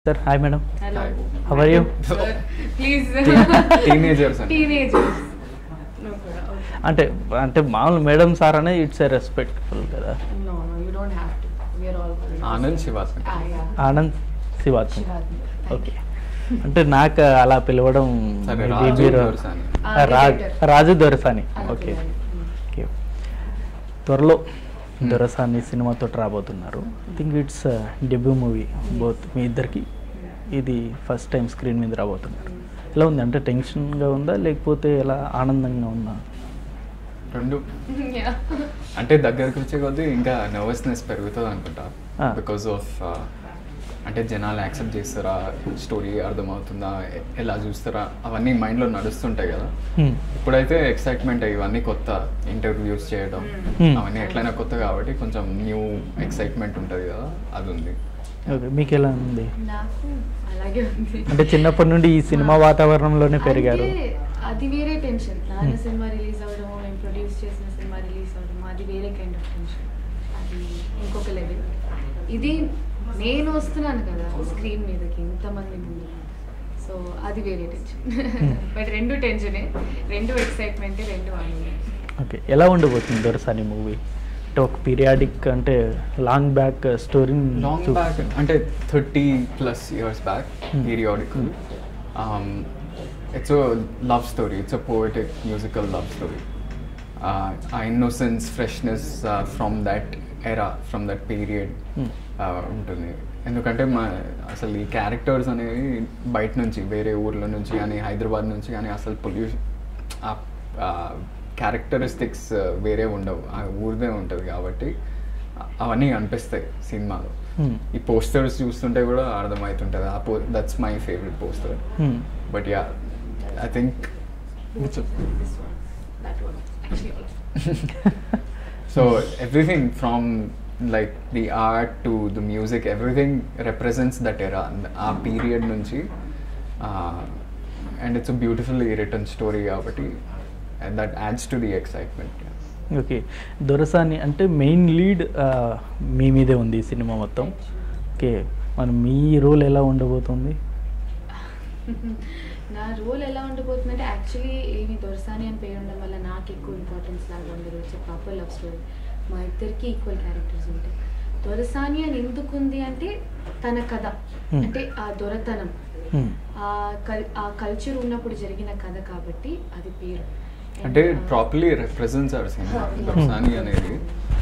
Sir hi madam Hello. Hi. How are you? Sir, please. Teenagers అండి. Teenagers. No, sir. Okay. అంటే అంటే మామూలు madam sir అనే it's a respectful కదా No, no, you don't have to. We are all. Anand శివాసన్ Ah, yeah. Anand Shivatma Shivadni. Thank okay you. అంటే నాకు అలా పిలవడం సరే, maybe రాజు మీరు- దొరసాని. Ah, ఆ, రాజ్ editor. రాజు దొరసాని అనుకున్నాను. Okay Mm. ఓకే త్వరలో దొరసాని సినిమాతో రాబోతున్నారు think it's debut movie both మీ ఇద్దరికి ఇది ఫస్ట్ టైం స్క్రీన్ మీద రాబోతున్నారు ఎలా ఉంది అంటే టెన్షన్గా ఉందా లేకపోతే ఎలా ఆనందంగా ఉందా రెండు Yeah. అంటే దగ్గరకు వచ్చే కొద్దీ ఇంకా నర్వస్నెస్ పెరుగుతుంది అనుకుంటా Ah. బికాస్ ఆఫ్ అంటే జనాలు యాక్సెప్ట్ చేస్తారా స్టోరీ అర్థమవుతుందా ఎ- ఎలా చూస్తారా అవన్నీ మైండ్లో నడుస్తుంటాయి కదా Hmm. ఇప్పుడైతే ఎక్సైట్మెంట్ ఇవన్నీ కొత్త ఇంటర్వ్యూస్ చేయడం Hmm. అవన్నీ ఎట్లయినా కొత్త కాబట్టి కొంచెం న్యూ ఎక్సైట్మెంట్ ఉంటుంది కదా అది ఉంది ఓకే మీకు ఎలా ఉంది నాకు అలాగే ఉంది అంటే చిన్నప్పటి నుండి ఈ సినిమా వాతావరణంలోనే పెరిగారు అంటే అది వేరే టెన్షన్ నాన్న Hmm. సినిమా రిలీజ్ అవ్వడం మేము ప్రొడ్యూస్ చేసిన సినిమా రిలీజ్ అవ్వడం అది వేరే కైండ్ ఆఫ్ టెన్షన్ అది ఇంకొక లెవెల్ ఇది నేను వస్తున్నాను కదా స్క్రీన్ మీదకి ఇంతమంది ముందు సో అది వేరే టెన్షన్ Hmm. బట్ రెండు టెన్షనే రెండు ఎక్సైట్మెంట్ రెండు ఆనందం ఓకే ఎలా ఉండబోతుంది దొరసాని మూవీ అంటే ఒక పీరియాడిక్ అంటే లాంగ్ బ్యాక్ స్టోరీని లాంగ్ బ్యాక్ అంటే thirty plus years back Hmm. Periodical it's love story it's a poetic musical love story ఆ innocence freshness from that era from that period Hmm. ఉంటుంది ఎందుకంటే మా అసలు ఈ క్యారెక్టర్స్ అనేవి బయట నుంచి వేరే ఊర్ల నుంచి కానీ హైదరాబాద్ నుంచి కానీ అసలు పొల్యూషన్ క్యారెక్టరిస్టిక్స్ వేరే ఉండవు ఆ ఊరిదే ఉంటుంది కాబట్టి అవన్నీ అనిపిస్తాయి సినిమాలో Hmm. ఈ పోస్టర్స్ చూస్తుంటే కూడా అర్థమవుతుంటుంది ఆ పో that's my favourite poster Hmm. But yeah I think Which is this one, that one, actually also. So everything from like the art to the music everything represents that era ఆ period నుంచి and it's beautiful written story కాబట్టి and that adds to the excitement okay Dorasani అంటే main lead me మీదే ఉంది ఈ cinema మొత్తం okay మరి మీ role ఎలా ఉండబోతుంది నా రోల్ ఎలా ఉండబోతుందంటే యాక్చువల్లీ ఏమి దొరసాని అని పేరు ఉండడం వల్ల నాకు ఎక్కువ ఇంపార్టెన్స్ లాగా ఉండదు వచ్చే ప్రాపర్ లవ్ స్టోరీ మా ఇద్దరికి ఈక్వల్ క్యారెక్టర్స్ ఉంటాయి దొరసాని అని ఎందుకు ఉంది అంటే తన కథ Hmm. అంటే ఆ దొరతనం Hmm. ఆ కల్ ఆ కల్చర్ ఉన్నప్పుడు జరిగిన కథ కాబట్టి అది పేరు అంటే And, uh, properly represents our సినిమా Hmm. దొరసాని అనేది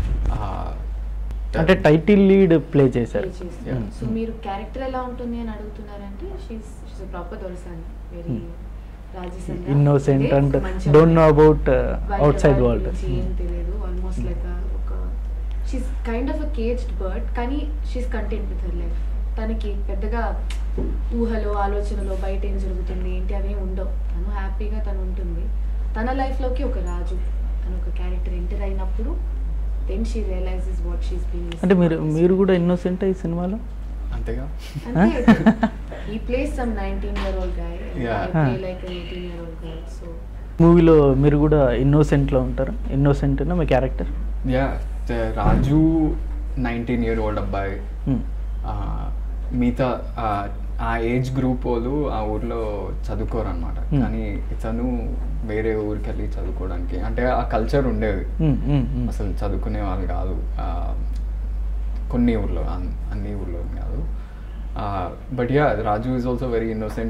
అంటే టైటిల్ లీడ్ ప్లే చేశారు play చేస్తారు. Yeah. సో మీరు క్యారెక్టర్ ఎలా ఉంటుంది అని అడుగుతున్నారంటే she's she's proper Dorasani very Hmm. రాజసంగా ఇన్నోసెంట్ అండ్ మంచి డోంట్ నో అబౌట్ బయట అవుట్ సైడ్ వాళ్ళ వరల్డ్ గురించి ఏం తెలియదు ఆల్మోస్ట్ లైక్ ఒక she's kind of a caged bird కానీ she's content with her life తనకి పెద్దగా ఊహలో ఆలోచనలో బయట ఏం జరుగుతుంది ఏంటి అవి ఏం ఉండవు తను హ్యాపీగా తను ఉంటుంది తన లైఫ్లోకి ఒక రాజు తను ఒక క్యారెక్టర్ ఎంటర్ అయినప్పుడు then she realises what she's being అంటే మీరు మీరు కూడా ఇన్నోసెంట్ ఈ సినిమాలో అంతేగా ఈ plays some nineteen year old guy Yeah. I play like eighteen year old girl so మూవీలో మీరు కూడా ఇన్నోసెంట్లో ఉంటారా ఇన్నోసెంట్ మీ character yeah Raju nineteen year old అబ్బాయి ఆ, మిగతా ఆ, ఆ ఏజ్ గ్రూప్ వాళ్ళు ఆ ఊర్లో చదువుకోరు అనమాట Hmm. కానీ ఇతను వేరే ఊరికి వెళ్ళి చదువుకోవడానికి అంటే ఆ కల్చర్ ఉండేది అసలు చదువుకునే వాళ్ళు కాదు ఆ, కొన్ని ఊర్లో అన్- అన్ని ఊర్లో కాదు but yeah Raju is also very innocent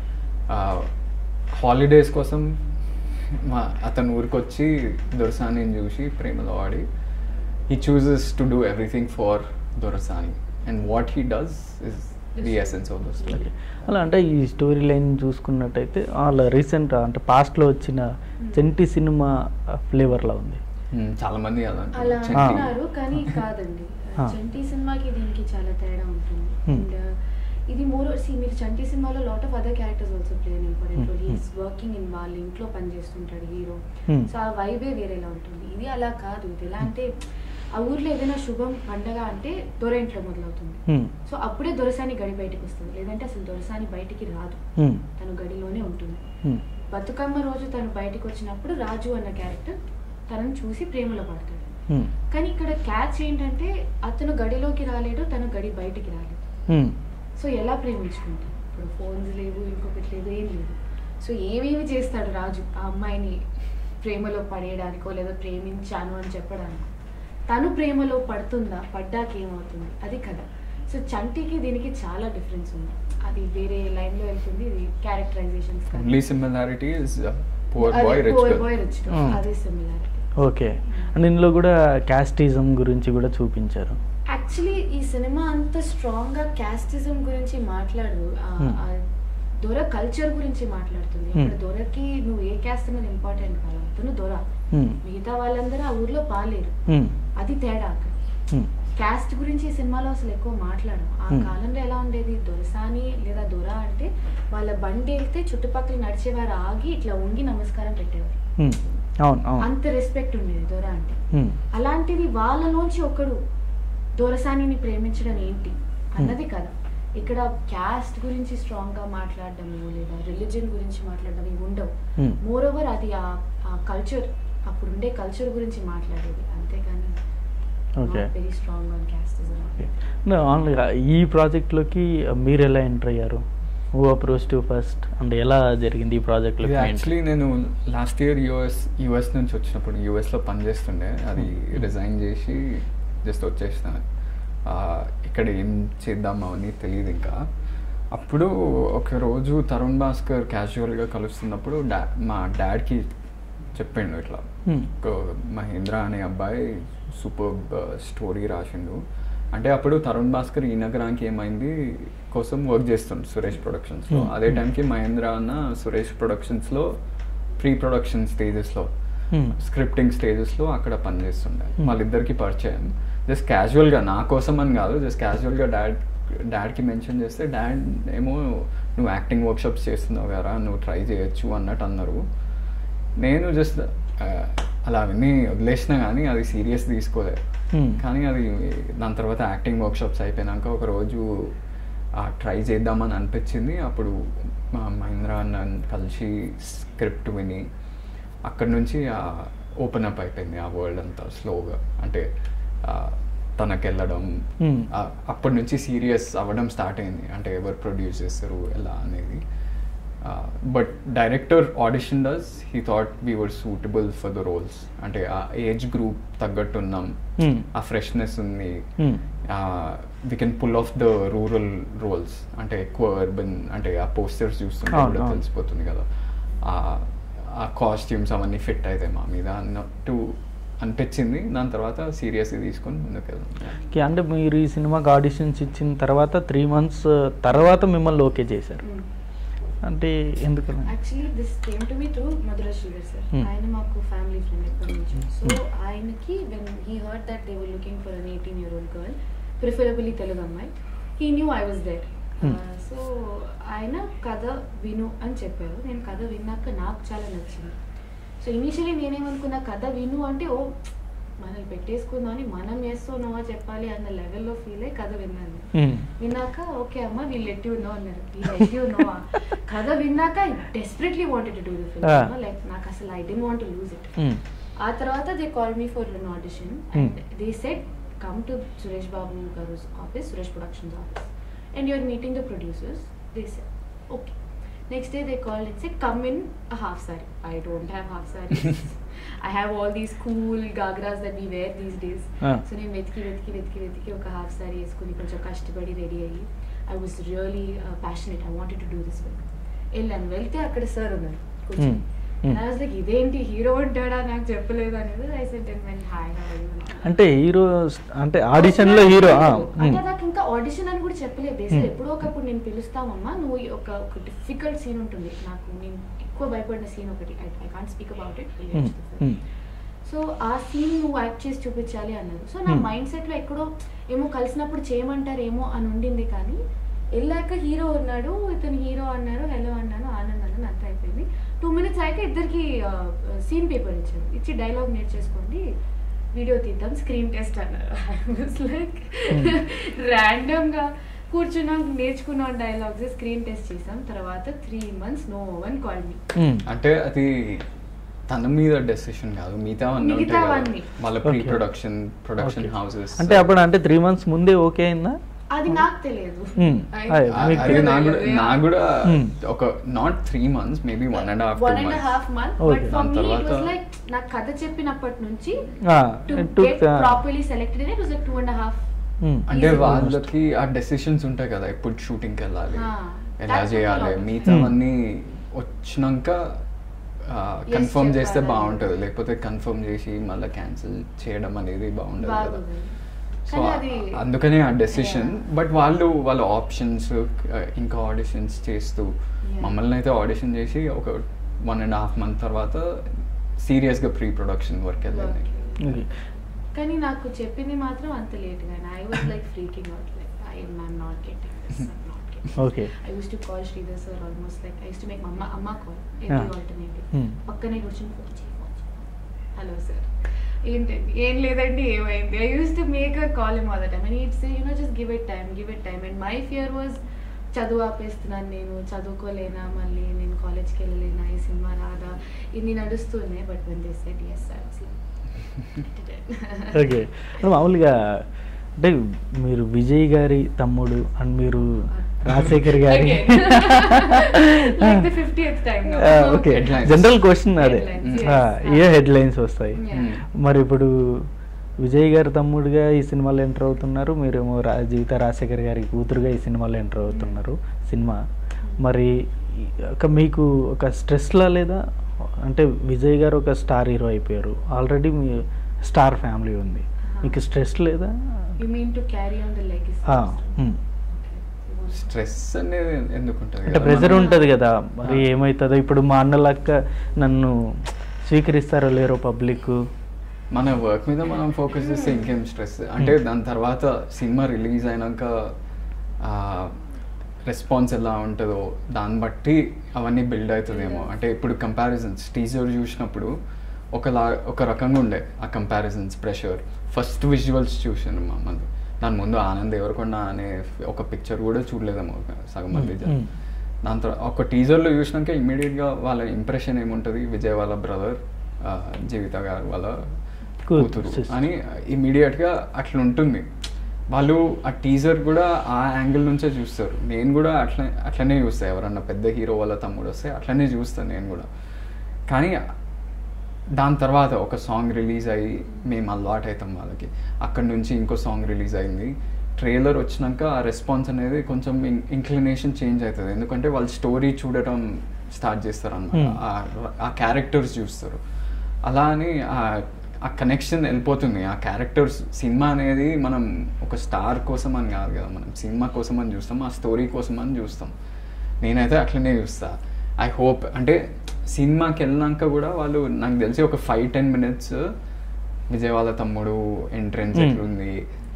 holidays కోసం మా అతను ఊరికి వచ్చి దొరసాని చూసి ప్రేమలో ఆడి he chooses to do everything for Dorasani and what he does is the essence of the story అలా అంటే ఈ స్టోరీ లైన్ చూసుకున్నట్టయితే వాళ్ళ రీసెంట్ అంటే పాస్ట్లో వచ్చిన చెంటి సినిమా ఫ్లేవర్లా ఉంది చాలా మంది అలా అంటారు. అలా చెంటి. అంటున్నారు కానీ కాదండి ఆ. చంటి సినిమాకి దీనికి చాలా తేడా ఉంటుంది Hmm. అండ్ ఇది మోర్ సి మీరు చంటి సినిమాలో lot of other characters also play important Hmm. Role he's working in వాళ్ళ ఇంట్లో పనిచేస్తుంటాడు హీరో Hmm. సో ఆ వైబే వేరేలా ఉంటుంది ఇది అలా కాదు ఇది ఎలా అంటే ఆ ఊర్లో ఏదైనా శుభం పండగ అంటే దొర ఇంట్లో మొదలవుతుంది Hmm. సో అప్పుడే దొరసాని గడి బయటికి వస్తుంది లేదంటే అసలు దొరసాని బయటికి రాదు Hmm. తను గడిలోనే ఉంటుంది Hmm. బతుకమ్మ రోజు తను బయటికి వచ్చినప్పుడు రాజు అన్న క్యారెక్టర్ తనని చూసి ప్రేమలో పడతాడు Hmm. కానీ ఇక్కడ క్యాచ్ ఏంటంటే అతను గడిలోకి రాలేడు తను గడి బయటికి రాలేదు Hmm. సో ఎలా ప్రేమించుకుంటాం ఇప్పుడు ఫోన్స్ లేవు ఇంకొకటి లేదు ఏం లేదు సో ఏమేమి చేస్తాడు రాజు ఆ అమ్మాయిని ప్రేమలో పడేయడానికో లేదా ప్రేమించాను అని చెప్పడానికో తను ప్రేమలో పడుతుందా పడ్డాక ఏమవుతుంది అది కదా సో చంటికి దీనికి చాలా డిఫరెన్స్ ఉంది అది వేరే లైన్లో వెళ్తుంది ఇది characterisations only similarity is poor boy rich boy girl boy rich Hmm. అదే సిమిలారిటీ ఓకే అండ్ ఇందులో కూడా క్యాస్టిజం గురించి కూడా చూపించారు యాక్చువల్లీ ఈ సినిమా అంత స్ట్రాంగ్ గా క్యాస్టిజం గురించి మాట్లాడదు ఆ- Hmm. ఆ దొర కల్చర్ గురించి మాట్లాడుతుంది Hmm. అక్కడ దొరకి నువ్వు ఏ క్యాస్ట్ అనేది ఇంపార్టెంట్ కాదు అతను దొర Hmm. మిగతా వాళ్ళందరూ ఆ ఊర్లో పాలేరు Hmm. అది తేడా అక్కడ Hmm. క్యాస్ట్ గురించి ఈ సినిమాలో అసలు ఎక్కువ మాట్లాడడం ఆ Hmm. కాలంలో ఎలా ఉండేది దొరసాని లేదా దొర అంటే వాళ్ళ బండి వెళ్తే చుట్టుపక్కల నడిచేవారు ఆగి ఇట్లా ఉంగి నమస్కారం పెట్టేవారు Hmm. అవును అవును అంత రెస్పెక్ట్ ఉండేది దొర అంటే Hmm. అలాంటిది వాళ్ళలోంచి ఒకడు దొరసానిని ప్రేమించడం ఏంటి అన్నది కదా ఇక్కడ క్యాస్ట్ గురించి స్ట్రాంగ్ గా మాట్లాడడము లేదా రిలీజన్ గురించి మాట్లాడడం ఇవి ఉండవు Hmm. మోర్ ఓవర్ అది ఆ కల్చర్ అప్పుడు ఉండే కల్చర్ గురించి మాట్లాడేది అంతేగాని Okay. Very strong on casteism No, మామూలుగా ఈ ప్రాజెక్ట్లోకి మీరు ఎలా ఎంటర్ అయ్యారు who approach to first and ఎలా జరిగింది ఈ ప్రాజెక్ట్లో యాక్చువల్లీ నేను లాస్ట్ ఇయర్ యూఎస్ యూఎస్ నుంచి వచ్చినప్పుడు యూఎస్లో పనిచేస్తుండే అది రిజైన్ చేసి జస్ట్ వచ్చేసినాను ఆ, ఇక్కడ ఏం చేద్దాం అని తెలియదు ఇంకా అప్పుడు ఒక రోజు తరుణ్ భాస్కర్ క్యాజువల్గా కలుస్తున్నప్పుడు డా మా డాడ్కి చెప్పిండు ఇట్లా Hmm. ఒక మహేంద్ర అనే అబ్బాయి సూపర్ స్టోరీ రాసిండు అంటే అప్పుడు తరుణ్ భాస్కర్ ఈ నగరానికి ఏమైంది కోసం వర్క్ చేస్తుండు సురేష్ ప్రొడక్షన్స్లో Hmm. అదే టైంకి మహేంద్ర అన్న సురేష్ ప్రొడక్షన్స్లో ప్రీ ప్రొడక్షన్ స్టేజెస్లో స్క్రిప్టింగ్ స్టేజెస్లో అక్కడ పనిచేస్తుండే Hmm. వాళ్ళిద్దరికి పరిచయం జస్ట్ క్యాజువల్గా నా కోసం అని కాదు జస్ట్ క్యాజువల్గా డాడ్ డాడ్కి మెన్షన్ చేస్తే డాడ్ ఏమో నువ్వు యాక్టింగ్ వర్క్షాప్స్ చేస్తున్నావు కదా నువ్వు ట్రై చేయొచ్చు అన్నట్టు అన్నారు నేను జస్ట్ అలా అవన్నీ వదిలేసిన కానీ అది సీరియస్ తీసుకోలే Hmm. కానీ అది దాని తర్వాత యాక్టింగ్ వర్క్షాప్స్ అయిపోయినాక ఒక రోజు ట్రై చేద్దామని అనిపించింది అప్పుడు మా మహేంద్ర అన్న కలిసి స్క్రిప్ట్ విని అక్కడ నుంచి ఓపెన్ అప్ అయిపోయింది ఆ వరల్డ్ అంతా స్లోగా అంటే ఆ, తనకి వెళ్ళడం Hmm. ఆ, అప్పటి నుంచి సీరియస్ అవ్వడం స్టార్ట్ అయింది అంటే ఎవరు ప్రొడ్యూస్ చేస్తారు ఎలా అనేది but director audition does he thought we were suitable for the roles అంటే ఆ ఏజ్ గ్రూప్ తగ్గట్టు ఉన్నాం Hmm. ఆ ఫ్రెష్నెస్ ఉంది Hmm. We can pull off the rural roles అంటే ఎక్కువ అర్బన్ అంటే ఆ పోస్టర్స్ చూస్తుంటే అవును, కూడా అవును. తెలిసిపోతుంది కదా ఆ- ఆ కాస్ట్యూమ్స్ అవన్నీ ఫిట్ అవుతాయి మా మీద అన్నట్టు అనిపించింది దాని తర్వాత సీరియస్గా తీసుకొని ముందుకు వెళ్దాం ఓకే అంటే మీరు ఈ సినిమాకి ఆడిషన్స్ ఇచ్చిన తర్వాత త్రీ మంత్స్ తర్వాత మిమ్మల్ని ఓకే చేశారు అంటే ఎందుకని actually this came to me through Madhura Sridhar sir Hmm. ఆయన మాకు ఫ్యామిలీ ఫ్రెండ్ ఎప్పటి నుంచి సో ఆయనకి when he heard that they were looking for an eighteen year old girl preferably Telugu అమ్మాయి he knew I was there Hmm. So ఆయన కథ విను అని చెప్పారు నేను కథ విన్నాక నాకు చాలా నచ్చింది సో ఇనీషియలీ నేనేమనుకున్నా కథ విను అంటే ఓ మనల్ని పెట్టేసుకుందాం అని మనం చేస్తున్నావా చెప్పాలి అన్న లెవెల్లో ఫీల్ అయ్యి కథ విన్నాను Hmm. విన్నాక ఓకే అమ్మ వీళ్ళు ఎట్టి ఉన్నో అన్నారు వీళ్ళు ఎట్టి ఉన్నో కథ విన్నాక desperately wanted to do the Ah. Film like నాకు అసలు I didn't want lose it Hmm. ఆ తర్వాత they call me for an audition and they said come to Suresh Babu garu office Suresh productions office and you're meeting the producers they said okay next day they call it said come in a half sari I don't have half sari I have all these cool ghagras that we were these days Ah. So నేను వెతికి వెతికి వెతికి వెతికి ఒక half sorry వేసుకుని కొంచెం కష్టపడి ready అయ్యి I was really passionate I wanted to do this work వెళ్ళాను వెళ్తే అక్కడ సార్ ఉన్నారు కూర్చొని Hmm. And I was like, ఇదేంటి హీరో ఉంటాడా నాకు చెప్పలేదు అనేది I said and when hi అంటే హీరో అంటే ఆడిషన్లో హీరో అంటే నాకు ఇంకా ఆడిషన్ అని కూడా చెప్పలేదు దేశం Hmm. ఎప్పుడో ఒకప్పుడు నేను పిలుస్తామమ్మా నువ్వు ఈ ఒక ఒక డిఫికల్ట్ సీన్ ఉంటుంది నాకు నేను ఎక్కువ భయపడిన సీన్ ఒకటి I can't speak about it so ఆ సీన్ నువ్వు యాక్ట్ చేసి చూపించాలి అన్నారు సో నా Hmm. మైండ్ సెట్లో ఎక్కడో ఏమో కలిసినప్పుడు చేయమంటారేమో అని ఉండింది కానీ వెళ్ళాక హీరో ఉన్నాడు ఇతను హీరో అన్నారు హలో అన్నాను ఆనంద్ అన్నాను అంతా అయిపోయింది టూ మినిట్స్ అయ్యాక ఇద్దరికి సీన్ పేపర్ ఇచ్చారు ఇచ్చి డైలాగ్ నేర్చేసుకోండి వీడియో తీద్దాం స్క్రీన్ టెస్ట్ అన్నారు లైక్ ర్యాండమ్గా కూర్చున్నాం నేర్చుకున్నాం డైలాగ్స్ స్క్రీన్ టెస్ట్ చేసాం తర్వాత three months no one call me అంటే అది తన మీద డెసిషన్ కాదు మిగతా అన్నీ ఉంటాయి కదా. మిగతావన్నీ. వాళ్ళ pre Okay. Production production Okay. Houses అంటే అప్పుడు అంటే త్రీ మంత్స్ ముందే ఓకే అయిందా అది నాకు తెలియదు Hmm. I- అదే, ఆ- మీకు అది తెలియదు. నాకు కూడా నాకు కూడా Hmm. ఒక not three months maybe one and half one and half month but Okay. For దాని మీ ఇట్ తర్వాత- వాస్ లైక్ నాకు కథ చెప్పినప్పటి నుంచి ఆ, to it took, get uh, properly selected it was like two and half hmm. అంటే Easy. వాళ్ళకి ఆ డెసిషన్స్ ఉంటాయి కదా ఎప్పుడు షూటింగ్కి వెళ్ళాలి Ah, ఎలా that's చేయాలి a lot. మిగతావన్నీ వచ్చినాక కన్ఫర్మ్ చెప్పాలి. చేస్తే బాగుంటుంది లేకపోతే కన్ఫర్మ్ చేసి మళ్ళీ క్యాన్సిల్ చేయడం అనేది బాగుండదు కదా బాగుంది సో కానీ అది అందుకనే ఆ డెసిషన్ Yeah. బట్ వాళ్ళు వాళ్ళ ఆప్షన్స్ ఇంకా ఆడిషన్స్ చేస్తూ Yeah. మమ్మల్ని అయితే ఆడిషన్ చేసి ఒక వన్ అండ్ హాఫ్ మంత్ తర్వాత సీరియస్గా ప్రీ ప్రొడక్షన్ వర్క్ వెళ్ళింది Okay. కానీ నాకు చెప్పింది మాత్రం అంత లేట్ గానే I was like freaking out like I I'm not getting this I'm not getting okay I use to call Sridhar sir almost like I use to make అమ్మ అమ్మ call Yeah. Every alternative Hmm. పక్కనే కూర్చొని phone చేయి phone hello sir ఏంటండి ఏం లేదండి ఏమైంది I use to make a call him all the time and it's you know just give it time give it time and my fear was చదువు ఆపేస్తున్నాను నేను చదువుకోలేనా మళ్ళీ నేను కాలేజ్కి వెళ్ళలేనా ఈ సినిమా రాదా ఇన్ని నడుస్తున్నాయి but when they said yes okay ఇప్పుడు మామూలుగా అంటే మీరు విజయ్ గారి తమ్ముడు అండ్ మీరు రాజశేఖర్ గారి Like the 50th time now. Okay Headlines. General question అదే Headlines, ఆ, yes. ఏ హెడ్ లైన్స్ వస్తాయి Yeah. మరి ఇప్పుడు విజయ్ గారి తమ్ముడుగా ఈ సినిమాలో ఎంటర్ అవుతున్నారు మీరేమో రా జీవిత రాజశేఖర్ గారి కూతురుగా ఈ సినిమాలో ఎంటర్ అవుతున్నారు సినిమా మరి ఈ- ఒక మీకు ఒక స్ట్రెస్లా లేదా అంటే విజయ్ గారు ఒక స్టార్ హీరో అయిపోయారు ఆల్రెడీ మీ స్టార్ ఫ్యామిలీ ఉంది మీకు స్ట్రెస్ లేదా You mean to carry on the legacy? ఆ, ఉమ్. స్ట్రెస్ అనేది ఎందుకు ఉంటుంది అంటే ప్రెజర్ ఉంటుంది కదా మరి ఏమవుతుందో ఇప్పుడు మా అన్నలక్క నన్ను స్వీకరిస్తారో లేరో పబ్లిక్ మన వర్క్ మీద మనం ఫోకస్ చేస్తే ఇంకేం స్ట్రెస్ అంటే దాని తర్వాత సినిమా రిలీజ్ అయినాక రెస్పాన్స్ ఎలా ఉంటుందో దాన్ని బట్టి అవన్నీ బిల్డ్ అవుతుందేమో అంటే ఇప్పుడు కంపారిజన్స్ టీజర్ చూసినప్పుడు ఒకలా ఒక రకంగా ఉండే ఆ కంపారిజన్స్ ప్రెషర్ ఫస్ట్ విజువల్స్ చూసాను మా మంది దాని ముందు ఆనంద్ ఎవరికొండ అనే ఒక పిక్చర్ కూడా చూడలేదేమో సగం మంది జనం. మ్మ్. దాని తర్వాత ఒక టీజర్లో చూసినాక ఇమ్మీడియట్గా వాళ్ళ ఇంప్రెషన్ ఏముంటుంది విజయ్ వాళ్ళ బ్రదర్ జీవిత గారు వాళ్ళ కూ- కూతురు sister. అని ఇమ్మీడియట్గా అట్లా ఉంటుంది వాళ్ళు ఆ టీజర్ కూడా ఆ యాంగిల్ నుంచే చూస్తారు నేను కూడా అట్లా అట్లనే చూస్తాను ఎవరన్నా పెద్ద హీరో వాళ్ళ తమ్ముడు వస్తే అట్లనే చూస్తాను నేను కూడా కానీ దాని తర్వాత ఒక సాంగ్ రిలీజ్ అయ్యి మేము అలవాట్ అవుతాం వాళ్ళకి అక్కడ నుంచి ఇంకో సాంగ్ రిలీజ్ అయింది ట్రైలర్ వచ్చినాక ఆ రెస్పాన్స్ అనేది కొంచెం ఇంక్లినేషన్ చేంజ్ అవుతుంది ఎందుకంటే వాళ్ళు స్టోరీ చూడటం స్టార్ట్ చేస్తారు Hmm. అన్నమాట ఆ క్యారెక్టర్స్ చూస్తారు అలా అని ఆ- ఆ కనెక్షన్ వెళ్ళిపోతుంది ఆ క్యారెక్టర్స్ సినిమా అనేది మనం ఒక స్టార్ కోసం అని కాదు కదా మనం సినిమా కోసం అని చూస్తాం ఆ స్టోరీ కోసం అని చూస్తాం నేనైతే అట్లనే చూస్తా ఐ హోప్ అంటే సినిమాకి వెళ్ళినాక కూడా వాళ్ళు నాకు తెలిసి ఒక ఫైవ్ టెన్ మినిట్స్ విజయ్ వాళ్ళ తమ్ముడు ఎంట్రెన్స్ Hmm. ఎట్లుంది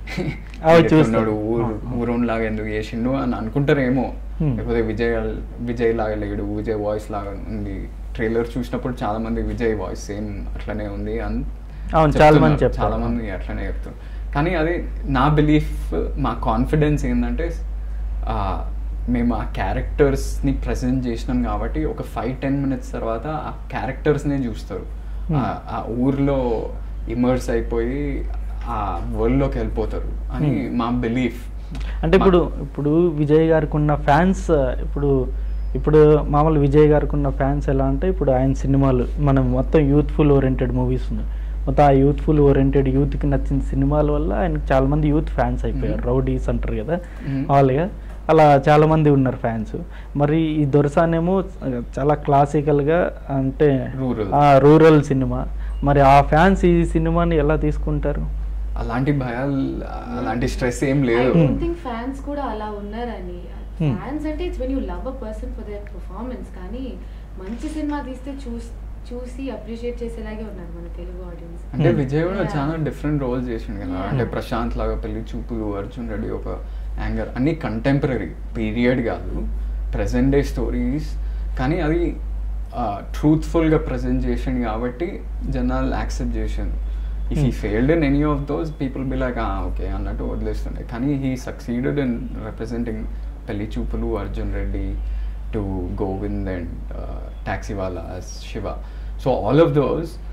అవి ఎట్లున్నాడు చూస్తారు. ఊరు Ah. ఊరోన్ లాగా ఎందుకు చేసిండు అని అనుకుంటారేమో Hmm. లేకపోతే విజయ్ విజయ్ లాగా లేడు విజయ్ వాయిస్ లాగా ఉంది ట్రైలర్ చూసినప్పుడు చాలా మంది విజయ్ వాయిస్ సేమ్ అట్లనే ఉంది అని అవును, చాలా మంది చెప్తున్నారు. చెప్తారు. చాలా మంది అట్లనే చెప్తారు కానీ అది నా బిలీఫ్ మా కాన్ఫిడెన్స్ ఏంటంటే ఆ, మేము ఆ క్యారెక్టర్స్ని ప్రజెంట్ చేసినాం కాబట్టి ఒక ఫైవ్ టెన్ మినిట్స్ తర్వాత ఆ క్యారెక్టర్స్నే చూస్తారు Hmm. ఆ- ఆ ఊర్లో ఇమర్స్ అయిపోయి ఆ వరల్డ్లోకి వెళ్ళిపోతారు అని Hmm. మా బిలీఫ్ అంటే ఇప్పుడు ఇప్పుడు విజయ్ గారికి ఉన్న ఫ్యాన్స్ ఇప్పుడు ఇప్పుడు మామూలు విజయ్ గారికి ఉన్న ఫ్యాన్స్ ఎలా అంటే ఇప్పుడు ఆయన సినిమాలు మనం మొత్తం యూత్ఫుల్ ఓరియంటెడ్ మూవీస్ ఉన్నాయి మొత్తం ఆ యూత్ఫుల్ ఓరియంటెడ్ యూత్కి నచ్చిన సినిమాల వల్ల ఆయనకి చాలా మంది యూత్ ఫ్యాన్స్ అయిపోయారు Mhm. రౌడీస్ అంటారు కదా Mhm. వాళ్ళుగా అలా చాలా మంది ఉన్నారు ఫ్యాన్స్ మరి ఈ దొరసానేమో చాలా క్లాసికల్గా అంటే Rural. రూరల్ సినిమా మరి ఆ ఫ్యాన్స్ ఈ సినిమాని ఎలా తీసుకుంటారు అలాంటి భయాలు అలాంటి స్ట్రెస్ ఏం ఐ లేదు డోంట్ థింక్ ఫ్యాన్స్ కూడా అలా ఉన్నారని Hmm. ఫ్యాన్స్ అంటే it's when you love a person for their performance కానీ మంచి సినిమా తీస్తే చూస్ చూసి అప్రిషియేట్ చేసేలాగే ఉన్నారు మన తెలుగు ఆడియన్స్ అంటే Hmm. విజయ్ కూడా Yeah. చాలా డిఫరెంట్ రోల్స్ చేసిండు కదా Yeah. అంటే ప్రశాంత్ లాగా పెళ్లి చూపులు అర్జున్ రెడ్డి ఒక యాంగర్ అన్ని కంటెంపరీ పీరియడ్ కాదు ప్రజెంట్ డే స్టోరీస్ కానీ అది ట్రూత్ఫుల్గా ప్రజెంట్ చేసిండు కాబట్టి జనాలు యాక్సెప్ట్ చేసిండు if he Hmm. Failed in any of those people be like okay అన్నట్టు వదిలేస్తుండే కానీ he succeeded in representing Pelli Choopulu Arjun Reddy to Govind and Taxiwaala Shiva so all of those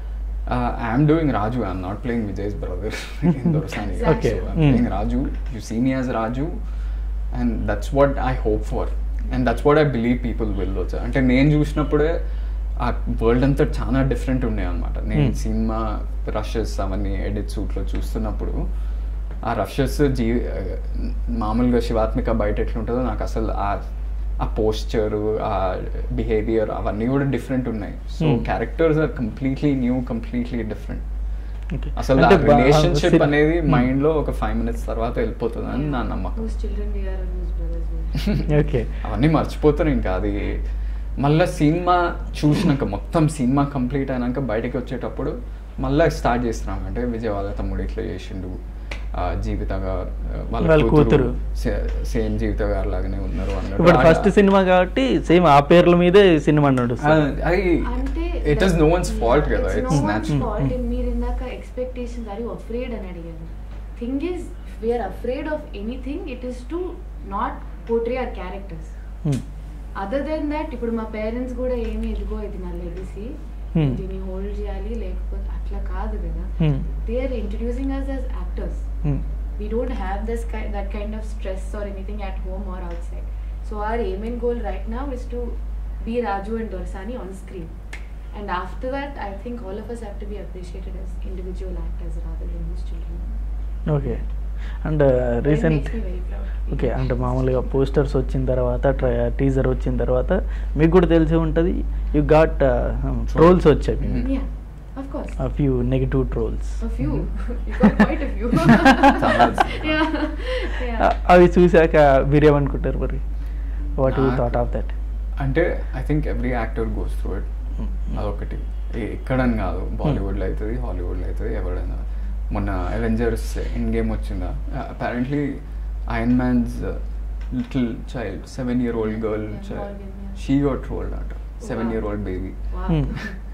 I'm doing Raju I'm not playing Vijay's brother in Dorasani Okay. I'm Mm. Playing Raju you see me as Raju and that's what I hope for and that's what I believe people will వచ్చా అంటే నేను చూసినప్పుడే ఆ world అంతా చాలా different ఉండే అనమాట నేను Hmm. సినిమా రషెస్ అవన్నీ ఎడిట్ సూట్లో చూస్తున్నప్పుడు ఆ రషెస్ జీ మామూలుగా శివాత్మిక బయట ఎట్లుంటుందో నాకు అసలు ఆ ఆ పోస్చర్ ఆ బిహేవియర్ అవన్నీ కూడా డిఫరెంట్ ఉన్నాయి so Hmm. Characters are completely new completely different Okay. అసలు అంటే బా- రిలేషన్షిప్ సి- అనేది Hmm. మైండ్ లో ఒక ఫైవ్ మినిట్స్ తర్వాత వెళ్ళిపోతుంది అని నా నమ్మకం whose children we are and whose brothers we are. Okay అవన్నీ మర్చిపోతారు ఇంకా అది మళ్ళీ సినిమా చూసినాక మొత్తం సినిమా కంప్లీట్ అయినాక బయటకి వచ్చేటప్పుడు మళ్ళీ స్టార్ట్ చేస్తున్నాం అంటే విజయ్ వాళ్ళ తమ్ముడు ఇట్లా చేసిండు ఆ, జీవిత గారు వాళ్ళ వాళ్ళ కూతురు కూతురు. సేమ్ జీవిత గారు లాగానే ఉన్నారు అన్నట్టు. ఇప్పుడు ఫస్ట్ ఆ- సినిమా కాబట్టి సేమ్ ఆ పేర్ల మీదే సినిమా ఆ, నడుస్తుంది అది అంటే it is no one's fault కదా it's it's no one's natural fault మీరు ఇందాక ఎక్స్పెక్టేషన్స్ ఆర్ యూ అఫ్రేడ్ అని అడిగాను thing is we're afraid of anything it is to not portray our characters other than that ఇప్పుడు మా parents కూడా ఏమి ఇదిగో ఇది నా లెగసీ Hmm. దీన్ని హోల్డ్ చేయాలి లేకపోతే అట్లా కాదు కదా Hmm. They are introducing us as actors we don't have this kind that kind of stress or anything at home or outside so our aim and goal right now is to be raju and dorsani on screen and after that i think all of us have to be appreciated as individual actors rather than whose children okay and That recent makes me very proud okay అంటే మామూలుగా posters వచ్చిన తర్వాత teaser వచ్చిన తర్వాత మీకు కూడా తెలిసి ఉంటుంది యు గాట్ ట్రోల్స్ వచ్చాయి Mhm. yeah of course a few negative trolls a few you got quite a few yeah yeah అవి చూశాక మీరేమనుకుంటారు మరి వాట్ యూ నాకు- థాట్ ఆఫ్ దట్ అంటే I think every actor goes through it అదొకటి ఏ- ఎక్కడని కాదు బాలీవుడ్లో అవుతుంది హాలీవుడ్లో అవుతుంది ఎవడైనా మొన్న అవెంజర్స్ ఇన్ గేమ్ వచ్చిందా apparently Iron Man's little child seven year old girl Yeah, child Morgan, yeah. She got trolled అంట seven Wow. Year old baby wow Hmm.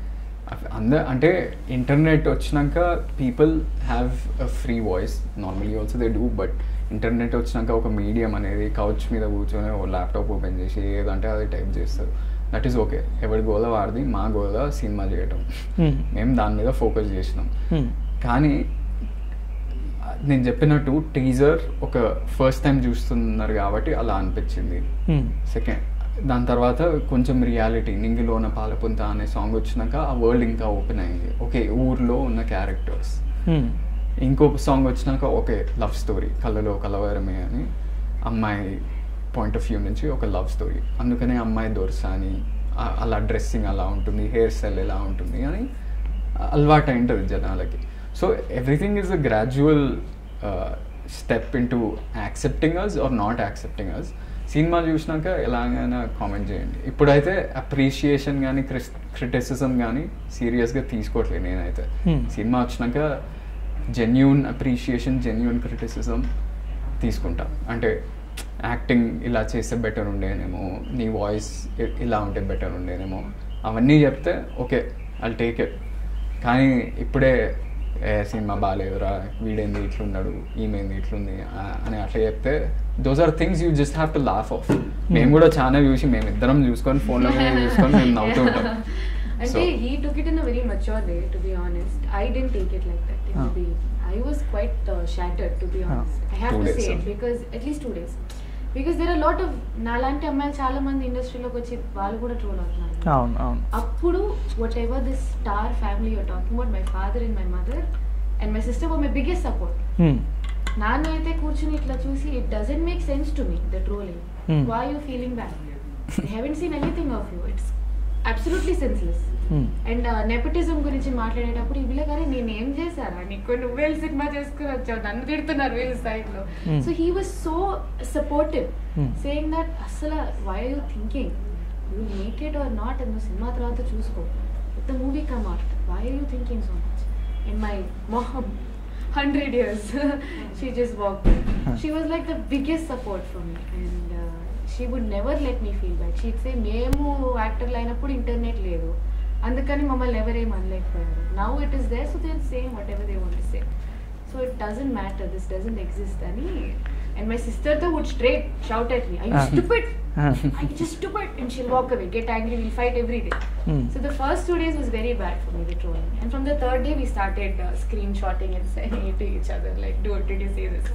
అంద అంటే ఇంటర్నెట్ వచ్చినాక people have a free voice normally also they do but internet వచ్చినాక ఒక medium అనేది couch మీద కూర్చొని ఓ laptop open చేసి ఏదంటే అది టైప్ చేస్తారు దట్ ఈస్ ఓకే ఎవరి గోల వాడిది మా గోల సినిమా చేయటం Hmm. మేము దాని మీద ఫోకస్ చేసినాం కానీ నేను చెప్పినట్టు టీజర్ ఒక ఫస్ట్ టైం చూస్తున్నారు కాబట్టి అలా అనిపించింది సెకండ్ దాని తర్వాత కొంచెం రియాలిటీ నింగిలోన పాలపుంత అనే సాంగ్ వచ్చినాక ఆ వరల్డ్ ఇంకా ఓపెన్ అయింది ఓకే ఊర్లో ఉన్న క్యారెక్టర్స్ ఇంకో సాంగ్ వచ్చినాక ఓకే లవ్ స్టోరీ కళ్ళలో కలవరమే అని అమ్మాయి పాయింట్ ఆఫ్ వ్యూ నుంచి ఒక లవ్ స్టోరీ అందుకనే అమ్మాయి దొరసాని ఆ- అలా డ్రెస్సింగ్ అలా ఉంటుంది హెయిర్ స్టైల్ ఎలా ఉంటుంది అని అలవాటు ఉంటుంది జనాలకి so everything is a gradual step in to accepting us or not accepting us cinema చూసినాక ఎలాగైనా కామెంట్ చేయండి ఇప్పుడైతే అప్రిషియేషన్ కానీ క్రిటిసిజం కానీ సీరియస్గా తీసుకోవట్లేదు నేనైతే Hmm. సినిమా వచ్చినాక జెన్యున్ అప్రిషియేషన్ జెన్యున్ క్రిటిసిజం తీసుకుంటా అంటే యాక్టింగ్ ఇలా చేస్తే బెటర్ ఉండేనేమో నీ వాయిస్ ఇలా ఉంటే బెటర్ ఉండేనేమో అవన్నీ చెప్తే ఓకే ఐ టేక్ ఇట్ కానీ ఇప్పుడే ఏ సినిమా బాగాలేదురా వీడేంది ఇట్లున్నాడు ఈమెంది ఇట్లుంది ఆ- అని అట్లా చెప్తే those are things you just have to laugh off మేము కూడా చాలా చూసి మేము ఇద్దరం చూసుకొని ఫోన్లో చూసుకొని మేము నవ్వుతూ ఉంటాం అంటే So- he took it in a very mature way to be honest i didn't take it like that in Ah. the beginning. i was quite uh, shattered to be Ah. honest i have Two to days, say it ah. because at least two days because there are a lot of నాలాంటి అమ్మాయిలు చాలా మంది ఇండస్ట్రీలోకి వచ్చి వాళ్ళు కూడా troll అవుతున్నారు అవును అవును అప్పుడు whatever this star family you're talking about my father and my mother and my sister were my biggest support Hmm. నాన్న అయితే కూర్చుని ఇట్లా చూసి it doesn't make sense to me the trolling Hmm. Why you feeling bad I haven't seen anything of you it's absolutely senseless Hmm. And nepotism గురించి మాట్లాడేటప్పుడు ఇవిలే కానీ నేను ఏం చేశారా నీకు నువ్వేళ్ళు సినిమా చేసుకుని వచ్చావు నన్ను తిడుతున్నారు వీళ్ళ సైడ్ లో Hmm. So he was so supportive Hmm. Saying that అసలు why you thinking you make it or not and నువ్వు సినిమా తర్వాత చూసుకో the movie come out why you thinking so much and my మొహం hundred years she just walk she was like the biggest support for me and she would never let me feel back she say మేము యాక్టర్లు అయినప్పుడు internet లేదు అందుకని మమ్మల్ని ఎవరేం అనలేకపోయారు now it is there so they same whatever they want say so it doesn't matter this doesn't exist అని and my sister తో would straight shout at me I Ah. Stupid Ah. I just stupid and she'll walk away, get angry, we'll fight every day. Hmm. So the first two days was very bad for me, the trolling. And from the third day, we started uh, screenshotting and saying it to each other, like, dude, did you see this?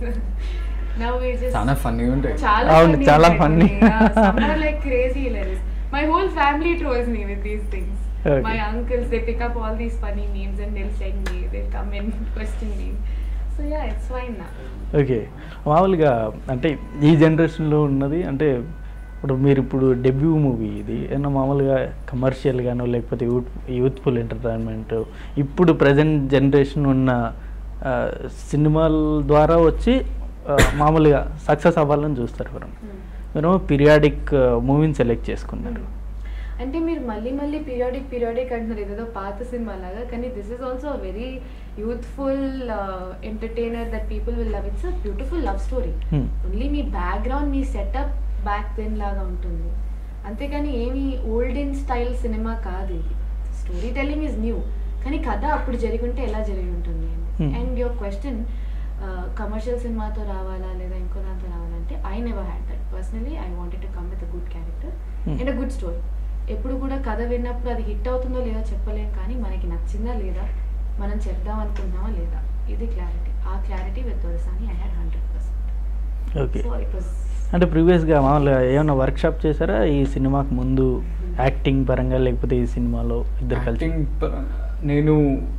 now we just. చాలా funny ఉంటాయి చాలా అవును, funny చాలా ఉంటాయి funny. కొన్ని. Yeah, some are like crazy hilarious. My whole family trolls me with these things. Okay. My uncles, they pick up all these funny memes and they'll send me. They'll come and question me. So yeah, it's fine now. Okay మామూలుగా అంటే ఈ జనరేషన్లో ఉన్నది అంటే ఇప్పుడు మీరు ఇప్పుడు debut movie ఇది ఏమన్నా మామూలుగా కమర్షియల్ గానో లేకపోతే యూత్ యూత్ఫుల్ ఎంటర్టైన్మెంట్ ఇప్పుడు ప్రజెంట్ జనరేషన్ ఉన్న ఆ, సినిమాల ద్వారా వచ్చి ఆ, మామూలుగా సక్సెస్ అవ్వాలని చూస్తారు ఎవరు మీరు పీరియాడిక్ మూవీని సెలెక్ట్ చేసుకున్నారు అంటే మీరు మళ్ళీ మళ్ళీ పీరియాడిక్ పీరియాడిక్ అంటున్నారు ఏదేదో పాత సినిమా లాగా కానీ this is also very youthful entertainer that people will love it's a beautiful love story Hmm. Only మీ బ్యాక్గ్రౌండ్ మీ సెటప్ బ్యాక్ దెన్ లాగా ఉంటుంది అంతేకాని ఏమి ఓల్డెన్ స్టైల్ సినిమా కాదు ఇది స్టోరీ టెల్లింగ్ ఇస్ న్యూ కానీ కథ అప్పుడు జరిగి ఉంటే ఎలా జరిగి ఉంటుంది Hmm. And your question commercial సినిమాతో రావాలా లేదా ఇంకో దాంతో రావాలంటే I never had that personally I wanted to come with a good character Hmm. And a good story ఎప్పుడు కూడా కథ విన్నప్పుడు అది హిట్ అవుతుందో లేదో చెప్పలేం కానీ మనకి నచ్చిందా లేదా మనం చెప్దాం అనుకుంటున్నామా లేదా ఇది క్లారిటీ ఆ clarity with Dorasani I had hundred percent okay so it was అంటే ప్రీవియస్గా మామూలుగా ఏమైనా వర్క్షాప్ చేశారా ఈ సినిమాకి ముందు యాక్టింగ్ పరంగా లేకపోతే ఈ సినిమాలో ఇద్దరు కలిసి యాక్టింగ్ నేను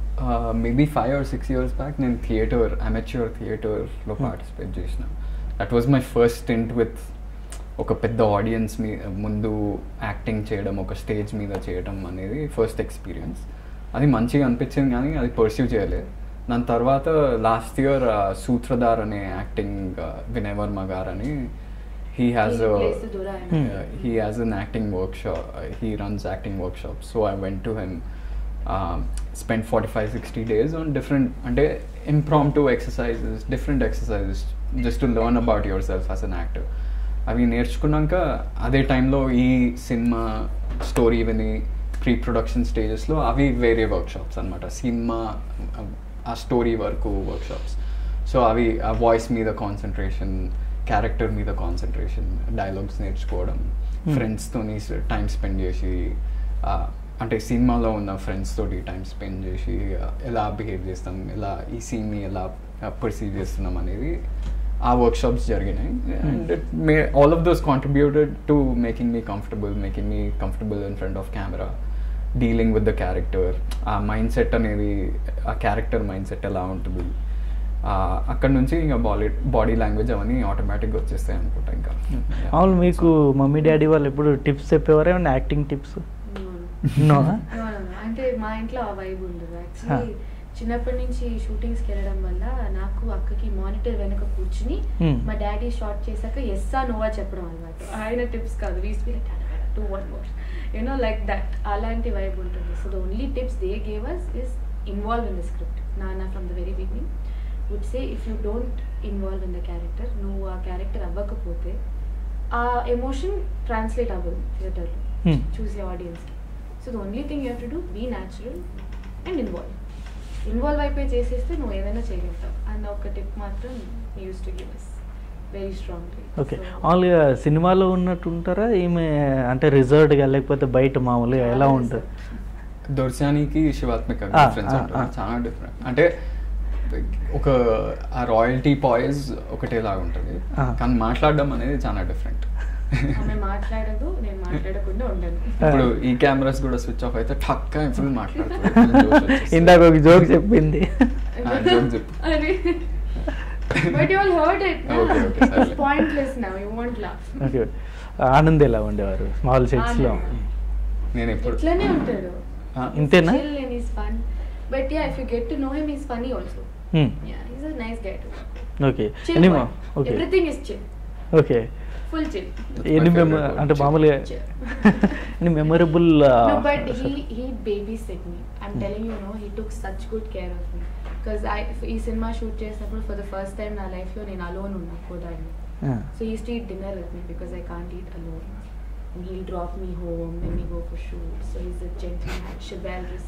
maybe five or six years back నేను థియేటర్ అమెచ్యూర్ థియేటర్లో Hmm. పార్టిసిపేట్ చేసిన that was my first stint with ఒక పెద్ద ఆడియన్స్ మీ ముందు యాక్టింగ్ చేయడం ఒక స్టేజ్ మీద చేయడం అనేది ఫస్ట్ ఎక్స్పీరియన్స్ అది మంచిగా అనిపించింది కానీ అది పర్సీవ్ చేయలేదు దాని తర్వాత లాస్ట్ ఇయర్ సూత్రధార్ అనే యాక్టింగ్ వినయ్ వర్మ గారు అని he has He plays the Dora in Hmm. uh, he has an acting workshop. Uh, he runs acting workshops. So I went to him, um, spent 45, 60 days on different, and impromptu exercises, different exercises, just to learn about yourself as an actor. అవి నేర్చుకున్నాక అదే టైంలో ఈ cinema story విని pre production స్టేజెస్లో అవి వేరే workshops అనమాట సినిమా ఆ స్టోరీ వరకు వర్క్షాప్స్ సో అవి ఆ వాయిస్ మీద కాన్సన్ట్రేషన్ క్యారెక్టర్ మీద కాన్సన్ట్రేషన్ డైలాగ్స్ నేర్చుకోవడం Hmm. ఫ్రెండ్స్తోని టైం స్పెండ్ చేసి ఆ, అంటే సినిమాలో ఉన్న ఫ్రెండ్స్ తోటి టైం స్పెండ్ చేసి ఆ, ఎలా బిహేవ్ చేస్తాం ఎలా ఈ సీన్ని ఎలా పర్సీవ్ చేస్తున్నాం అనేది ఆ వర్క్షాప్స్ జరిగినాయి and may all of those contributed to making me comfortable making me comfortable in front of camera dealing with the character ఆ మైండ్ సెట్ అనేది ఆ క్యారెక్టర్ మైండ్ సెట్ ఎలా ఉంటుంది ఆ, అక్కడ నుంచి ఇంకా బాడీ బాడీ లాంగ్వేజ్ అవన్నీ ఆటోమేటిక్గా వచ్చేస్తాయి అనుకుంటా ఇంకా Yeah. మామూలు మీకు మమ్మీ డాడీ వాళ్ళు ఎప్పుడు టిప్స్ చెప్పేవారా ఏమన్నా acting tips No? No, no, no. అంటే మా ఇంట్లో ఆ వైబ్ ఉండదు యాక్చువల్లీ చిన్నప్పటి నుంచి షూటింగ్స్కి వెళ్ళడం వల్ల నాకు అక్కకి మానిటర్ వెనక కూర్చుని Hmm. మా డాడీ షార్ట్ చేశాక ఎస్సా నోవా చెప్పడం అనమాట ఆయన టిప్స్ కాదు he's be like to one more you know like that అలాంటి వైబ్ ఉంటుంది so the only tips they gave us is involve in the script నాన్న from the very beginning would say if you don't involve in the character నువ్వు ఆ character అవ్వకపోతే ఆ emotion translate అవ్వదు థియేటర్లో Hmm. చూసే ఆడియన్స్కి so the only thing you have to do be natural and involve involve అయిపోయి చేసేస్తే నువ్వు ఏదైనా చేయగలుగుతావు అన్న ఒక టిప్ మాత్రం use to give us very strongly okay మామూలుగా సినిమాలో ఉన్నట్టు ఉంటారా ఈమె అంటే రిజర్వ్డ్గా లేకపోతే బయట మామూలుగా ఎలా ఉంటుంది దొర్శానికి శివాత్మిక ఆ, డిఫరెన్స్ ఆ, ఉంటుంది ఆ. చాలా డిఫరెంట్ అంటే ఒక ఆ రాయల్టీ పాయిస్ ఒకటేలాగా ఉంటుంది ఆ. కానీ మాట్లాడడం అనేది చాలా డిఫరెంట్ ఆమె మాట్లాడదు నేను మాట్లాడకుండా ఉండను ఇప్పుడు ఈ కెమెరాస్ కూడా స్విచ్ ఆఫ్ అయితే ఠక్క ఫుల్ మాట్లాడుతుంది full జోష్ వచ్చేస్తుంది. ఇందాక ఒక జోక్ చెప్పింది ఆ, joke చెప్పు. అరే but you all heard it Okay, okay, సర్లే. Pointless now you want laugh okay Anand ఎలా ఉండేవారు స్మాల్ సెట్స్లో ఆనంద్. నేను ఎప్పుడు ఇట్లానే ఉంటాడు ఆ, ఇంతేనా chill and he's fun but yeah if you get to know him he's funny also yeah he's a nice guy too okay chill ఎన్ని boy. Okay everything is chill okay full chill That's ఎన్ని my మెమ favorite word, అంటే chill. మామూలుగా Chill. ఎన్ని memorable no but he he babysit me i'm Hmm. telling you no he took such good care of me because i ఈ cinema shoot చేసినప్పుడు for the first time నా life లో నేను alone ఉన్నా కోదాడిని so ఈ street dinner with me because I can't eat alone and he'll drop me home when we go for shoot so he's a gentleman chivalrous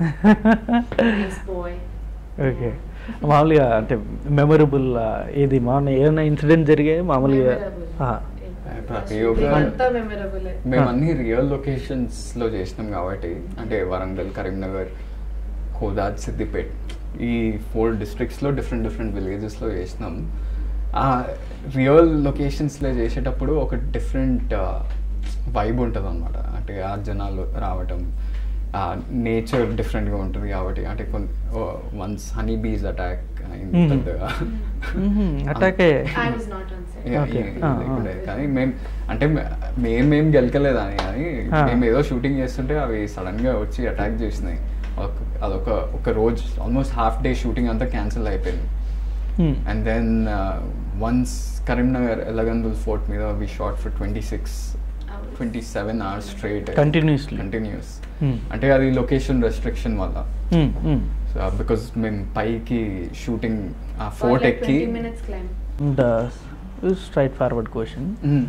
nice boy okay మామూలుగా అంటే memorable ఏది మామూలు ఏమైనా ఇన్సిడెంట్ జరిగాయి మామూలుగా Memorable. ఆ, ప్రతి ఒక్క అంతా మెమరబుల్ మేము అన్ని రియల్ లొకేషన్స్ లో చేసినాం కాబట్టి అంటే వరంగల్ కరీంనగర్ కోదాద్ సిద్దిపేట్ ఈ ఫోర్ డిస్ట్రిక్ట్స్ లో డిఫరెంట్ డిఫరెంట్ విలేజెస్ లో చేసినాం ఆ రియల్ లొకేషన్స్ లో చేసేటప్పుడు ఒక డిఫరెంట్ వైబ్ ఉంటుంది అనమాట అంటే ఆ జనాలు రావటం నేచర్ డిఫరెంట్గా ఉంటుంది కాబట్టి అంటే కొన్ని వన్స్ హనీ బీస్ అటాక్ అయింది Mhm. పెద్దగా అటాకే I was not on set Yeah, Okay. yeah, Ah, లేకుండే. ah. కానీ మేము అంటే మేము మేము గెలకలేదని కానీ Ah. మేము ఏదో షూటింగ్ చేస్తుంటే అవి సడన్ గా వచ్చి అటాక్ చేసినాయి ఒక- అదొక ఒక రోజు ఆల్మోస్ట్ హాఫ్ డే షూటింగ్ అంతా క్యాన్సిల్ అయిపోయింది and then once Karimnagar Elgandal fort మీద we shot for twenty six twenty seven hours straight Continuously. Continuous Hmm. అంటే అది లొకేషన్ రెస్ట్రిక్షన్ వల్ల బికాస్ మేము పైకి షూటింగ్ ఆ ఫోర్ట్ ఎక్కి minutes climb and straight forward question Mm.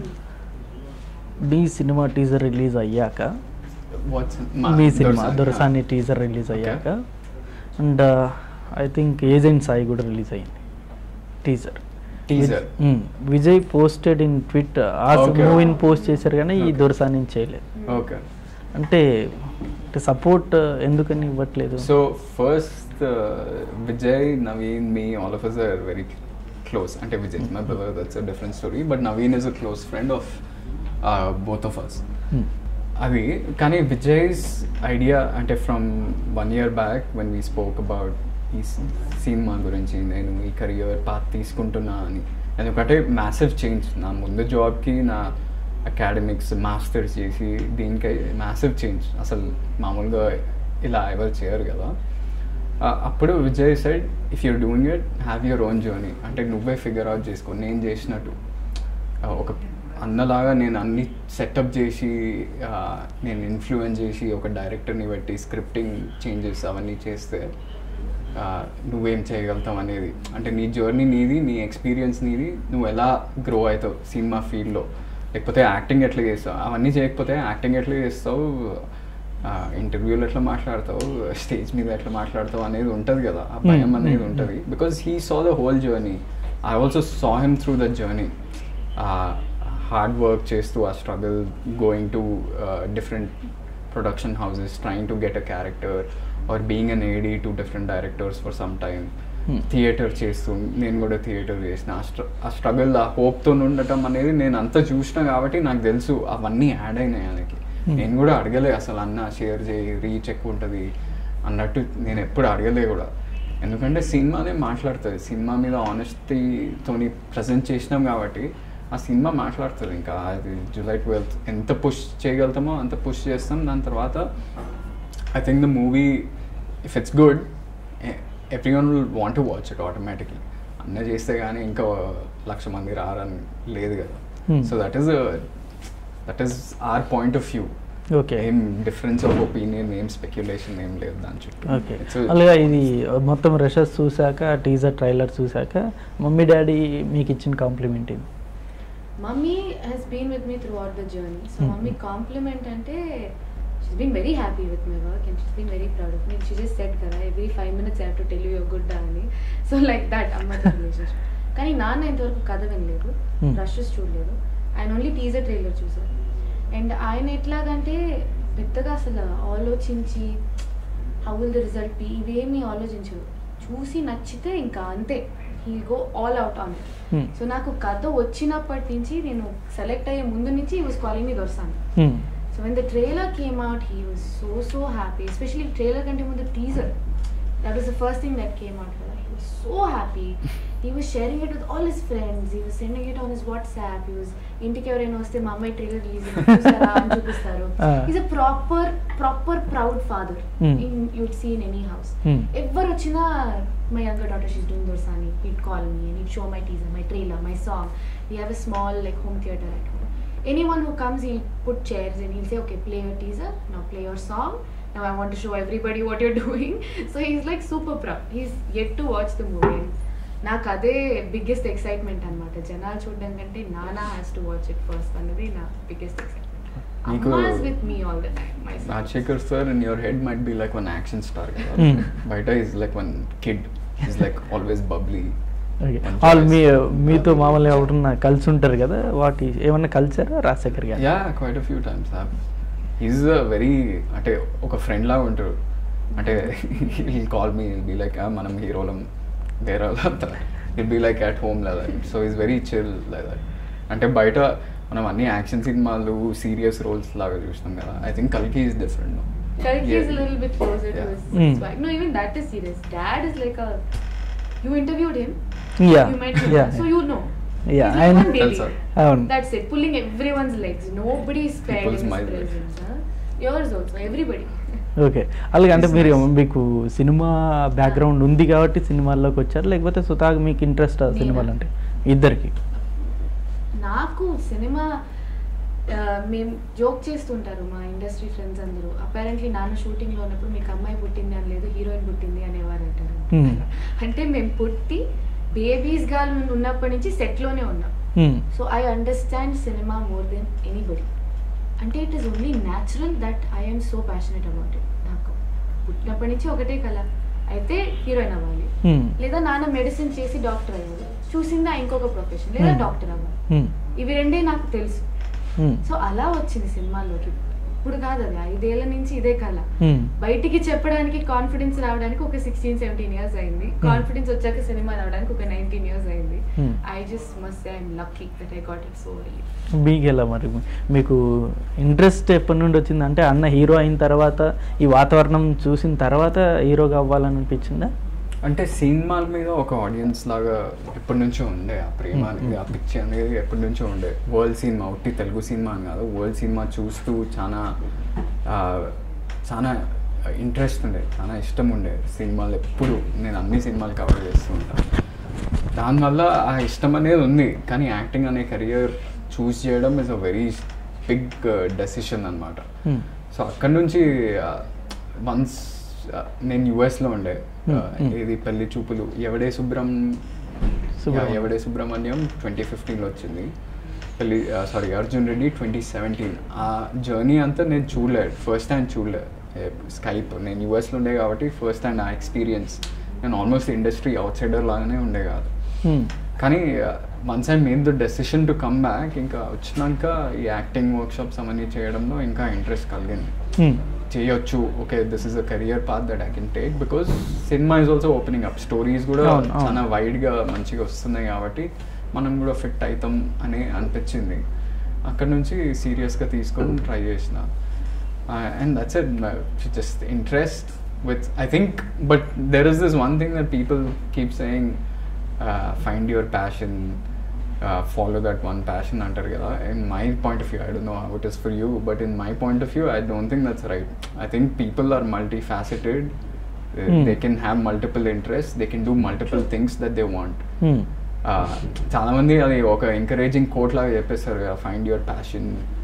మీ సినిమా టీజర్ రిలీజ్ అయ్యాక What's ma- మీ cinema Dorsan, Dorasani ah. Teaser release అయ్యాక and I think agent Sai కూడా రిలీజ్ అయింది teaser Teaser. Vijay posted in Twitter ఆ Okay. మూవీని పోస్ట్ చేశారు కానీ ఈ Okay. దొరసాని చేయలేదు ఓకే అంటే సపోర్ట్ ఎందుకని ఇవ్వట్లేదు so first Vijay Naveen me all of us are very close అంటే Vijay my brother that's a different story but Naveen is a close friend of both of us Hmm. అది కానీ విజయ్స్ ఐడియా అంటే from one year back when we spoke about ఈ cinema గురించి నేను ఈ career path తీసుకుంటున్నా అని ఎందుకంటే మ్యాసివ్ చేంజ్ నా ముందు జాబ్కి నా అకాడమిక్స్ మాస్టర్స్ చేసి దీనికి మ్యాసివ్ చేంజ్ అసలు మామూలుగా ఇలా ఎవరు చేయరు కదా ఆ, అప్పుడు Vijay side if you're doing it have your own journey అంటే నువ్వే ఫిగర్ అవుట్ చేసుకో నేను చేసినట్టు ఆ, ఒక అన్నలాగా నేను అన్ని సెటప్ చేసి ఆ, నేను ఇన్ఫ్లుయెన్స్ చేసి ఒక డైరెక్టర్ని పెట్టి స్క్రిప్టింగ్ చేంజెస్ అవన్నీ చేస్తే ఆ, నువ్వేం చేయగలుగుతావు అనేది అంటే నీ జర్నీ నీది నీ ఎక్స్పీరియన్స్ నీది నువ్వు ఎలా గ్రో అవుతావు సినిమా ఫీల్డ్లో లేకపోతే యాక్టింగ్ ఎట్లా చేస్తావు అవన్నీ చేయకపోతే యాక్టింగ్ ఎట్లా చేస్తావు ఇంటర్వ్యూలో ఎట్లా మాట్లాడతావు స్టేజ్ మీద ఎట్లా మాట్లాడతావు అనేది ఉంటుంది కదా ఆ భయం Hmm, అనేది hmm, ఉంటుంది because he saw the whole journey I also saw him through the journey hard work చేస్తూ ఆ struggle going to different production houses trying to get a character or being an AD to different directors for some time Hmm. Theatre చేస్తూ నేను కూడా theatre చేసిన ఆ స్ట్ర ఆ struggle ఆ హోప్తో ఉండటం అనేది నేను అంతా చూసిన కాబట్టి నాకు తెలుసు అవన్నీ యాడ్ అయినాయి ఆయనకి Hmm. నేను కూడా అడగలే అసలు అన్న షేర్ చేయి రీచ్ ఎక్కువ ఉంటుంది అన్నట్టు నేను ఎప్పుడు అడగలే కూడా ఎందుకంటే సినిమానే మాట్లాడుతుంది సినిమా మీద ఆనెస్టీతోని ప్రజెంట్ చేసినాం కాబట్టి ఆ సినిమా మాట్లాడుతుంది ఇంకా అది జూలై ట్వెల్త్ ఎంత పుష్ చేయగలుగుతామో అంత పుష్ చేస్తాం దాని తర్వాత I think the movie if it's good everyone will want to watch it automatically అన్న చేస్తే కానీ ఇంకా లక్ష మంది రారని లేదు కదా Hmm. So that is that is our point of view okay ఏం డిఫరెన్స్ ఆఫ్ ఒపీనియన్ ఏం స్పెక్యులేషన్ ఏం లేదు దాని చుట్టూ ఓకే It's a- అలాగా ఇది మొత్తం రషెస్ చూసాక టీజర్ ట్రైలర్ చూసాక మమ్మీ డాడీ మీకు ఇచ్చిన కాంప్లిమెంట్ ఏంటి mummy has been with me throughout the journey so Mhm. Mummy compliment అంటే she's been very happy with my work and she's been very proud of me she just set కదా every five minutes have to tell you good అని so like that అమ్మ relationship కానీ నాన్న ఇంతవరకు కథ వినలేదు Hmm. Rushes చూడలేదు ఆయన ఓన్లీ టీజర్ ట్రైలర్ చూసారు అండ్ ఆయన ఎట్లాగంటే పెద్దగా అసలు ఆలోచించి how will the result be ఇవేమీ ఆలోచించరు చూసి నచ్చితే ఇంకా అంతే he go all out on it Hmm. So నాకు కథ వచ్చినప్పటి నుంచి నేను సెలెక్ట్ అయ్యే ముందు నుంచి ఈ was calling me Dorasanu Hmm. So when the trailer came out he was so so happy especially trailer కంటే ముందు teaser that was the first thing that came out కదా he was so happy he was sharing it with all his friends he was sending it on his WhatsApp he was ఇంటికి ఎవరైనా వస్తే మా అమ్మాయి trailer release చూసారా అని చూపిస్తారు Ah. Is a proper proper proud father Hmm. In you'd see in any house Hmm. ఎవరు వచ్చినా my younger daughter she's doing Dorasani he'd call me and he'd show my teaser my trailer my song we have a small like home theatre at home anyone who comes he'll put chairs and he'll say okay play your teaser now play your song now i want to show everybody what you're doing so he's like super proud he's yet to watch the movie నాకు అదే biggest excitement అనమాట జనాలు చూడడం కంటే నానా has to watch it first అన్నది నా biggest excitement మీకు- అమ్మా with me all the time my Rajasekhar sir in your head might be like one action star కదా Hmm. బయట is like one kid is like always bubbly okay వాళ్ళు మీ మీతో మామూలుగా ఎవరన్నా కలిసి ఉంటారు కదా వాటి ఏమన్నా కలిసారా రాజశేఖర్ గారు yeah quite a few times is a very అంటే ఒక ఫ్రెండ్ లాగా ఉంటాడు అంటే ఈ కాల్ మీ బీ లైక్ మనం హీరోలం వేరే it be like at home లేదా సో ఈజ్ వెరీ చిల్ లేదా అంటే బయట మనం అన్ని యాక్షన్ సినిమాలు సీరియస్ రోల్స్ లాగా చూసినాం కదా ఐ థింక్ కల్కి is different Kalki is a little bit closer to Yeah. his Mm. swag. No, even that is serious. Dad is like a. You interviewed him. Yeah. You met him. Yeah. So you know. Yeah, He's like I one know. baby. That's all. అవును That's it. Pulling everyone's legs. Nobody is spared People's in his mind. presence. Huh? Yours also. Everybody. Okay అలాగే అంటే It's మీరు nice. మీకు cinema background ఉంది కాబట్టి సినిమాల్లోకి వచ్చారు లేకపోతే స్వతహాగా మీకు ఇంట్రెస్ట్ నేనా? సినిమాలు అంటే ఇద్దరికి నాకు సినిమా మేము జోక్ చేస్తుంటారు మా ఇండస్ట్రీ ఫ్రెండ్స్ అందరూ అపారెంట్లీ నాన్న షూటింగ్లో ఉన్నప్పుడు మీకు అమ్మాయి పుట్టింది అని లేదు హీరోయిన్ పుట్టింది అనేవారు అంటారు Hmm. అంటే మేము పుట్టి బేబీస్ గా ఉన్నప్పటి నుంచి సెట్లోనే ఉన్నాం Hmm. So I understand cinema more than anybody అంటే it is only natural that I'm so passionate about it నాకు పుట్టినప్పటి నుంచి ఒకటే కళ అయితే హీరోయిన్ అవ్వాలి Hmm. లేదా నాన్న మెడిసిన్ చేసి డాక్టర్ అయ్యారు చూసిందా ఇంకొక ప్రొఫెషన్ లేదా Hmm. డాక్టర్ అవ్వాలి Hmm. ఇవి రెండే నాకు తెలుసు Hmm. సో అలా వచ్చింది సినిమాల్లోకి ఇప్పుడు కాదు అది ఐదేళ్ల నుంచి ఇదే కళ Hmm. బయటికి చెప్పడానికి కాన్ఫిడెన్స్ రావడానికి ఒక సిక్స్టీన్ సెవెంటీన్ ఇయర్స్ అయింది కాన్ఫిడెన్స్ వచ్చాక సినిమా రావడానికి ఒక నైన్టీన్ ఇయర్స్ అయింది Hmm. I just must I'm lucky that I got it so early మీకు ఎలా మరి మీకు ఇంట్రెస్ట్ ఎప్పటి నుండి వచ్చింది అంటే అన్న హీరో అయిన తర్వాత ఈ వాతావరణం చూసిన తర్వాత హీరోగా అవ్వాలని అనిపించిందా అంటే సినిమాల మీద ఒక ఆడియన్స్ లాగా ఎప్పటి నుంచో ఉండే ఆ ప్రేమ అనేది ఆ పిచ్చి అనేది ఎప్పటి నుంచో ఉండే వరల్డ్ సినిమా ఒట్టి తెలుగు సినిమా అని కాదు వరల్డ్ సినిమా చూస్తూ చాలా ఆ, చాలా ఇంట్రెస్ట్ ఉండే చాలా ఇష్టం ఉండే సినిమాలు ఎప్పుడు నేను అన్ని సినిమాలు కవర్ చేస్తూ ఉంటాను దానివల్ల ఆ ఇష్టం అనేది ఉంది కానీ యాక్టింగ్ అనే కెరియర్ చూస్ చేయడం is a very big decision అనమాట Hmm. సో అక్కడ నుంచి వన్స్ నేను యుఎస్లో ఉండే Hmm, uh, hmm. ఇది పెళ్లి చూపులు ఎవడే శుభ్రం సుబ్రహ్మణ్యం. ఎవడే సుబ్రహ్మణ్యం ట్వంటీ ఫిఫ్టీన్లో వచ్చింది పెళ్లి sorry Arjun Reddy twenty seventeen ఆ జర్నీ అంతా నేను చూడలేదు ఫస్ట్ హ్యాండ్ చూడలేదు స్కైప్ నేను యూఎస్లో ఉండే కాబట్టి ఫస్ట్ హ్యాండ్ ఆ ఎక్స్పీరియన్స్ నేను ఆల్మోస్ట్ ఇండస్ట్రీ అవుట్ సైడర్ లాగానే ఉండే కాదు Hmm. కానీ once I made the decision to come back ఇంకా వచ్చినాక ఈ యాక్టింగ్ వర్క్షాప్స్ అవన్నీ చేయడంలో ఇంకా ఇంట్రెస్ట్ కలిగింది Hmm. చేయొచ్చు okay this is a career path that I can take because cinema is also opening up stories కూడా అవును, అవును. చాలా వైడ్గా మంచిగా వస్తున్నాయి కాబట్టి మనం కూడా ఫిట్ అవుతాం అని అనిపించింది అక్కడ నుంచి సీరియస్గా తీసుకొని ట్రై చేసిన and that's it just interest with I think but there is this one thing that people keep saying find your passion follow that one passion అంటారు కదా in my point of view I don't know how it is for you but in my point of view I don't think that's right I think people are multifaceted Hmm. They can have multiple interest they can do multiple things that they want Hmm. చాలా మంది అది ఒక encouraging coat లాగా చెప్పేస్తారు కదా find your passion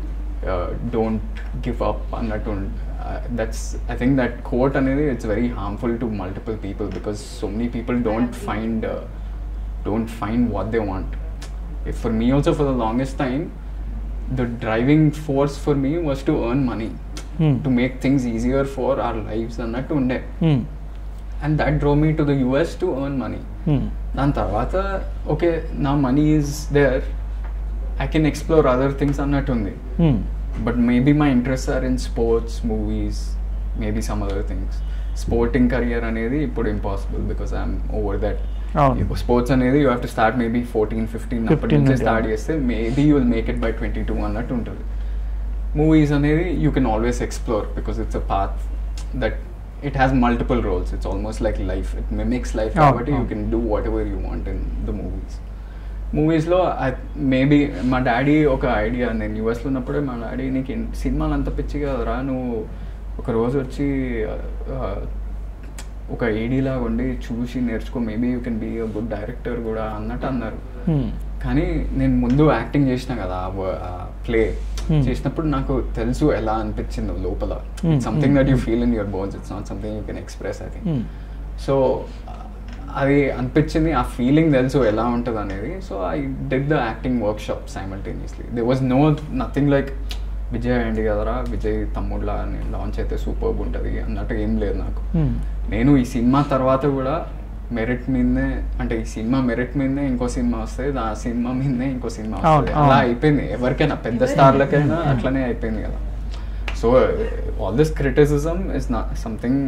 don't give up అన్నట్టు that's I think that quote అనేది it's very harmful to multiple people because so many people don't find don't find what they want for me also for the longest time the driving force for me was to earn money Hmm. To make things easier for our lives అన్నట్టు ఉండే Hmm. And that drew me to the US to earn money Hmm. దాని తర్వాత okay నా money is there I can explore other things అన్నట్టుంది Hmm. But maybe my interest are in sports movies maybe some other things sporting career అనేది ఇప్పుడు impossible because I'm over that అవును. Sports అనేది you have to start maybe fourteen fifteen అప్పటి 15 నుంచి నుండి, start అవును. చేస్తే maybe you will make it by twenty two అన్నట్టు ఉంటుంది మూవీస్ అనేది you can always explore because it's a path that it has multiple roles it's almost like life it mimics life అవును, కాబట్టి యూ అవును. Can do whatever you want in the movies మూవీస్లో maybe మా daddy ఒక idea నేను యూఎస్లో ఉన్నప్పుడే మా డాడీ నీకు ఇన్- సినిమాలు అంత పిచ్చి కదరా నువ్వు ఒక రోజు వచ్చి ఆ, ఒక ఏడీలాగా ఉండి చూసి నేర్చుకో maybe you can be a good director కూడా అన్నట్టు అన్నారు Hmm. కానీ నేను ముందు యాక్టింగ్ చేసిన కదా ఆ ప్లే Hmm. చేసినప్పుడు నాకు తెలుసు ఎలా అనిపించిందో లోపల Hmm, something hmm, that you hmm. Feel in your bones it's not something you can express I think Hmm. So అది అనిపించింది ఆ ఫీలింగ్ తెలుసు ఎలా ఉంటుంది అనేది so I did the acting workshop simultaneously they was no nothing like Vijay అండి కదరా విజయ్ తమ్ముళ్ళ అని లాంచ్ అయితే సూపర్బ్ ఉంటుంది అన్నట్టు ఏం లేదు నాకు Hmm. నేను ఈ సినిమా తర్వాత కూడా మెరిట్ మీదనే అంటే ఈ సినిమా మెరిట్ మీదనే ఇంకో సినిమా వస్తుంది ఆ సినిమా మీదనే ఇంకో సినిమా అవును, వస్తుంది అవును. అలా అయిపోయింది ఎవరికైనా పెద్ద స్టార్లకైనా అట్లనే అయిపోయింది కదా so all this criticism is not something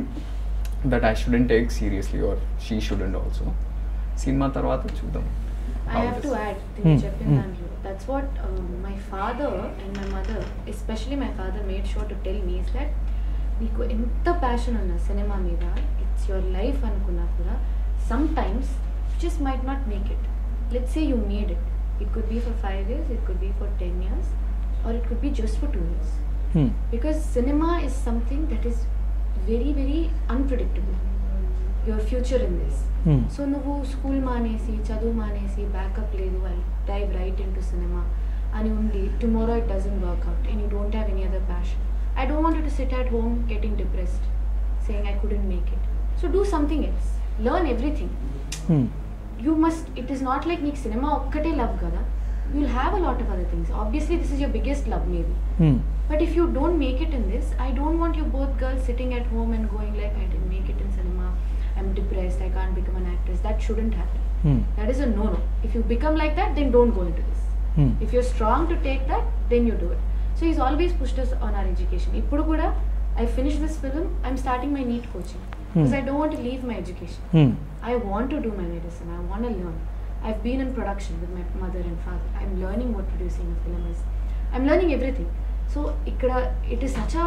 that I shouldn't take seriously or she shouldn't also cinema తర్వాత చూద్దాం I how have this- to add, Hmm, నేను చెప్పిన hmm. దాంట్లో that's what um, my father and my mother, especially my father, made sure to tell me is that నీకు ఎంత passion ఉన్నా cinema మీద it's your life అనుకున్నా కూడా sometimes just might not make it let's say you made it it could be for five years it could be for ten years or it could be just for two years Hmm. because cinema is something that is very very unpredictable your future in this Hmm. So నువ్వు school మానేసి చదువు మానేసి backup లేదు I dive right into cinema అని ఉంది tomorrow it doesn't work out and you don't have any other passion I don't want to sit at home getting depressed saying I couldn't make it so do something else learn everything Hmm. You must it is not like నీకు cinema ఒక్కటే love కదా you will have a lot of other things obviously this is your biggest love maybe Hmm. But if you don't make it in this, I don't want you both girls sitting at home and going like, I didn't make it in cinema, I'm depressed, I can't become an actress. That shouldn't happen. Hmm. That is a no-no. If you become like that, then don't go into this. Hmm. If you're strong to take that, then you do it. So he's always pushed us on our education. Ippudu kuda, I finished this film, I'm starting my NEET coaching. Because Hmm. I don't want to leave my education. Hmm. I want to do my medicine. I want to learn. I've been in production with my mother and father. I'm learning what producing a film is. I'm learning everything. So ఇక్కడ it is such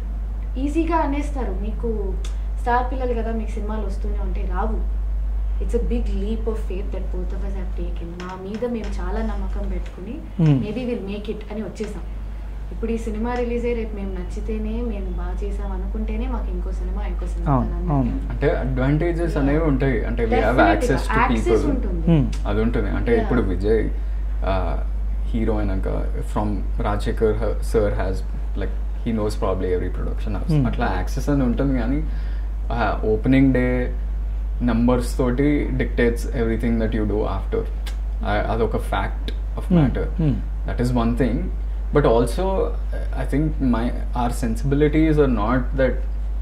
ఈజీగా అనేస్తారు మీకు star పిల్లలు కదా మీకు సినిమాలు వస్తూనే ఉంటాయి రావు it's a big leap of faith that both of us have taken మా మీద మేము చాలా నమ్మకం పెట్టుకుని Hmm. Maybe will make it అని వచ్చేసాం ఇప్పుడు ఈ సినిమా రిలీజ్ అయ్యి రేపు మేము నచ్చితేనే మేము బాగా చేసాం అనుకుంటేనే మాకు ఇంకో సినిమా ఇంకో సినిమా అవును, అన్నట్టు. అవును. అంటే అడ్వాంటేజెస్ అనేవి ఉంటాయి అంటే వీ హ్యావ్ Definitely యాక్సెస్ గా. టు Access పీపుల్ ఉంటుంది. Hmm. అది ఉంటుంది అంటే Yeah. ఇప్పుడు విజయ్ హీరో అయినాక from Rajasekhar sir has like he knows probably every production house Hmm. అట్లా యాక్సెస్ అని ఉంటుంది కానీ ఓపెనింగ్ డే నంబర్స్ తోటి dictates everything that you do after అదొక fact of Hmm. Matter Hmm. That is one thing but also I think my or sensibilities are not that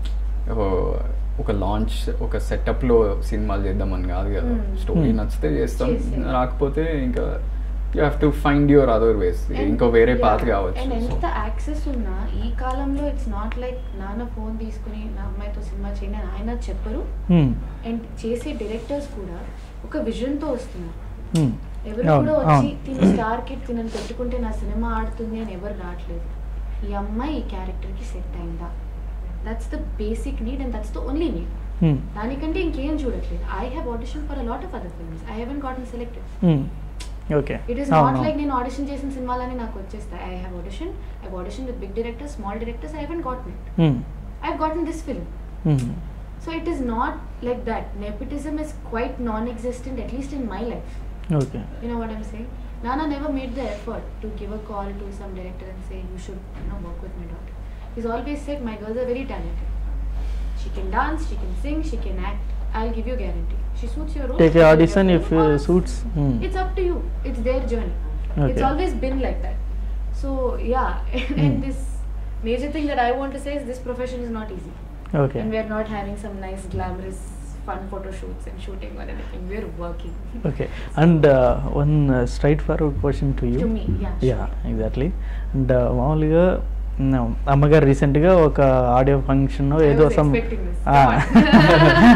ఒక launch ఒక సెటప్లో సినిమాలు చేద్దామని కాదు కదా Hmm. Story Hmm. నచ్చితే చేస్తాం చేసే. రాకపోతే ఇంకా you have to find your other ways And- ఇంకో వేరే yeah, పాత్ and కావచ్చు ఎంత యాక్సెస్ ఉన్నా ఈ కాలంలో ఇట్స్ నాట్ లైక్ నాన్న ఫోన్ తీసుకుని నా అమ్మాయితో సినిమా చేయని అని ఆయన చెప్పరు Hmm. అండ్ చేసే డైరెక్టర్స్ కూడా ఒక విజన్ తో వస్తున్నారు Hmm. ఎవరు అవును, కూడా వచ్చి అవును. తిని స్టార్ కిట్ తినని పెట్టుకుంటే నా సినిమా ఆడుతుంది అని ఎవరు రావట్లేదు ఈ అమ్మాయి ఈ క్యారెక్టర్ కి సెట్ అయిందా that's the basic need and that's the only need Hmm. దానికంటే ఇంకేం చూడట్లేదు I have audition for a lot of other films I haven't gotten selected Hmm. Okay. It is అవును, నాట్ లైక్ అవును. నేను audition చేసిన సినిమాలని నాకు వచ్చేస్తాయి I have audition I audition with big directors small directors I haven't gotten it Hmm. I have gotten this film Hmm. So it is not like that nepotism is quite non existent at least in my life Okay. You know what I'm saying? Nana never made the effort to give a call to some director and say, you should you know, work with my daughter. He's always said, my girls are very talented. She can dance, she can sing, she can act. I'll give you guarantee. She suits your role. Take a she'll audition give if you uh, role. suits. Hmm. It's up to you. It's their journey. It's Okay. always been like that. So yeah, Hmm. and this major thing that I want to say is this profession is not easy. Okay. And we're not having some nice glamorous fun photo shoots and shooting or anything. We're working. Okay. And uh, one uh, straightforward question to you. To me, yeah. Yeah exactly and మామూలుగా మ్, అమ్మగారు రీసెంట్గా ఒక audio function I ఏదో was some expecting this. Come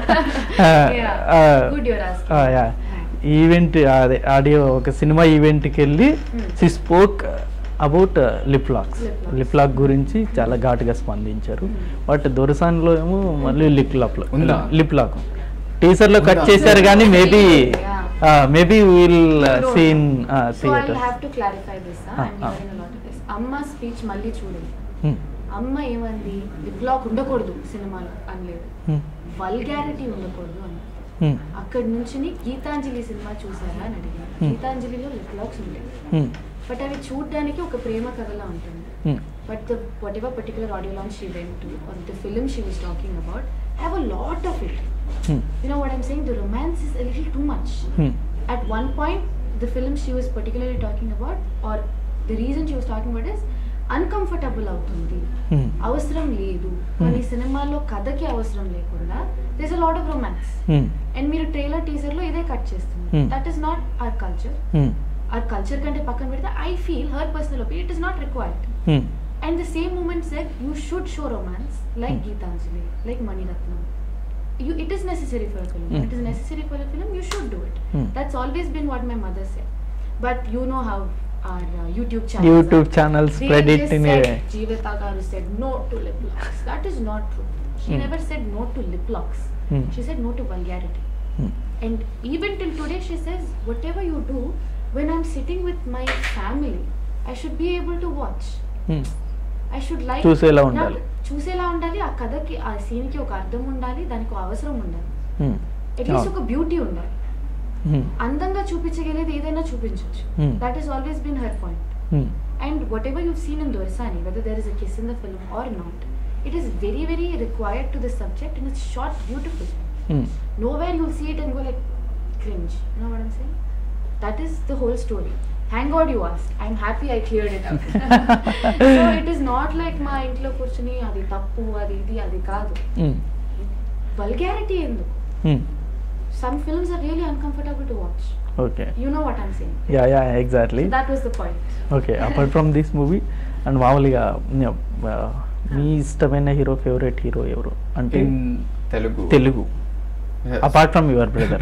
on. Yeah. Good you're asking. Yeah event అదే audio ఒక cinema ఈవెంట్కి వెళ్ళి Hmm. She spoke about lip locks Lip locks. Lip lock గురించి చాలా ఘాటుగా స్పందించారు Hmm. బట్ దొరసాన్లో ఏమో మళ్ళీ లిప్ లాక్ ఉందా? లిప్ లాక్ టీజర్లో కట్ ఉందా? చేశారు కానీ maybe Yeah. Maybe will don't scene So I'll theatre have to clarify this. Huh? Ah, I'm ah. hearing a lot of this. అమ్మ స్పీచ్ మళ్ళీ చూడండి అమ్మ ఏమంది లిప్ లాక్ ఉండకూడదు సినిమాలో అనలేదు వల్గారిటీ ఉండకూడదు అని అక్కడి నుంచి గీతాంజలి సినిమా చూసారా అని అడిగాను Hmm. గీతాంజలిలో లిప్ లాక్స్ ఉంటాయి బట్ అవి చూడడానికి ఒక ప్రేమ కథలా ఉంటుంది but the whatever particular audio launch she went to or the film she was talking about have a lot of it you know what I'm saying the romance is a little too much at one point the film she was particularly talking about or the reason she was talking about is uncomfortable అవుతుంది Hmm. అవసరం లేదు కొన్ని సినిమాల్లో కథకి అవసరం లేకుండా this a lot of romance Hmm. And మీరు trailer teaser లో ఇదే కట్ చేస్తున్నారు Hmm. That is not our culture Hmm. ఆ కల్చర్ కంటే పక్కన పెడితే I feel her personal opinion it is not required Hmm. And the same moment set you should show romance like Hmm. Geethanjali like Mani Ratnam you it is necessary for a film Hmm. it is necessary for a film you should do it Hmm. that's always been what my mother said but you know how our uh, youtube channels YouTube are. Channels They credit just in said Jeevita Garu said no to lip locks. That is not true. She Hmm. never said no to lip locks. Hmm. She said no to vulgarity. And even till today, she says, whatever you do, when I'm sitting with my family, I should be able to watch. I should like చూసేలా నాకు ఉండాలి. చూసేలా ఉండాలి ఆ కథకి ఆ scene కి ఒక అర్థం ఉండాలి దానికి ఒక అవసరం ఉండాలి అట్లీస్ట్ ఒక బ్యూటీ ఉండాలి అందంగా చూపించగలిగేది ఏదైనా చూపించవచ్చు Hmm. That is always been her point And whatever you've seen in Dorsani, whether there is a kiss in the film or not, it is very, very required to the subject and it's shot beautifully. Nowhere you'll see it and go like cringe. You know what I'm saying? That is the whole story. Thank God you asked. I'm happy I cleared it up. so it is not like మా ఇంట్లో కూర్చుని అది తప్పు అది ఇది అది కాదు vulgarity ఎందుకు some films are really uncomfortable to watch okay you know what I'm saying yeah yeah exactly that was the point okay apart from this movie and మామూలుగా న్య- ఆ, మీ ఇష్టమైన హీరో ఫేవరెట్ హీరో ఎవరు అంటే in Telugu Telugu Yes. Apart from your brother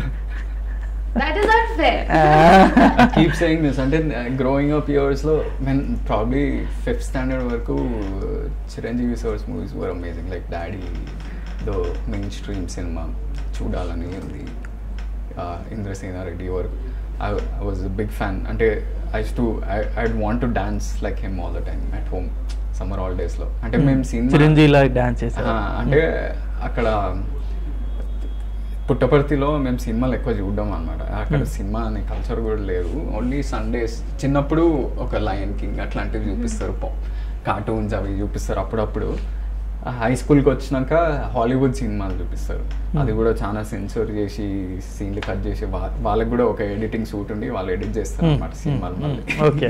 that is not fair I keep saying this అంటే growing up years లో మెన్ probably fifth standard వరకు Chiranjeevi sir's movies were amazing like daddy though mainstream cinema చూడాలని ఉంది ఇంద్రసేన రెడ్డి వరకు I was big fan అంటే I to I want to dance like him all the time at home summer holidays లో అంటే మేము cinema చిరంజీవిలా dance చేశారు ఆ, అంటే అక్కడ పుట్టపర్తిలో మేము సినిమాలు ఎక్కువ చూడడం అనమాట అక్కడ Hmm. సినిమా అనే కల్చర్ కూడా లేదు ఓన్లీ సండేస్ చిన్నప్పుడు ఒక లయన్ కింగ్ అట్లాంటివి చూపిస్తారు కార్టూన్స్ అవి చూపిస్తారు అప్పుడప్పుడు హై స్కూల్కి వచ్చినాక హాలీవుడ్ సినిమాలు చూపిస్తారు అది కూడా చాలా సెన్సర్ చేసి సీన్లు కట్ చేసి వా- వాళ్ళకి కూడా ఒక ఎడిటింగ్ సూట్ ఉండి వాళ్ళు ఎడిట్ చేస్తారు అనమాట సినిమాలు మళ్ళీ ఓకే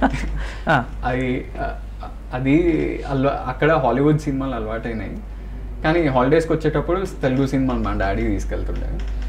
అది ఆ, అది అల్వా అక్కడ హాలీవుడ్ సినిమాలు అలవాటైనాయి కానీ హాలిడేస్కి వచ్చేటప్పుడు తెలుగు సినిమాలు మా డాడీ తీసుకెళ్తుండే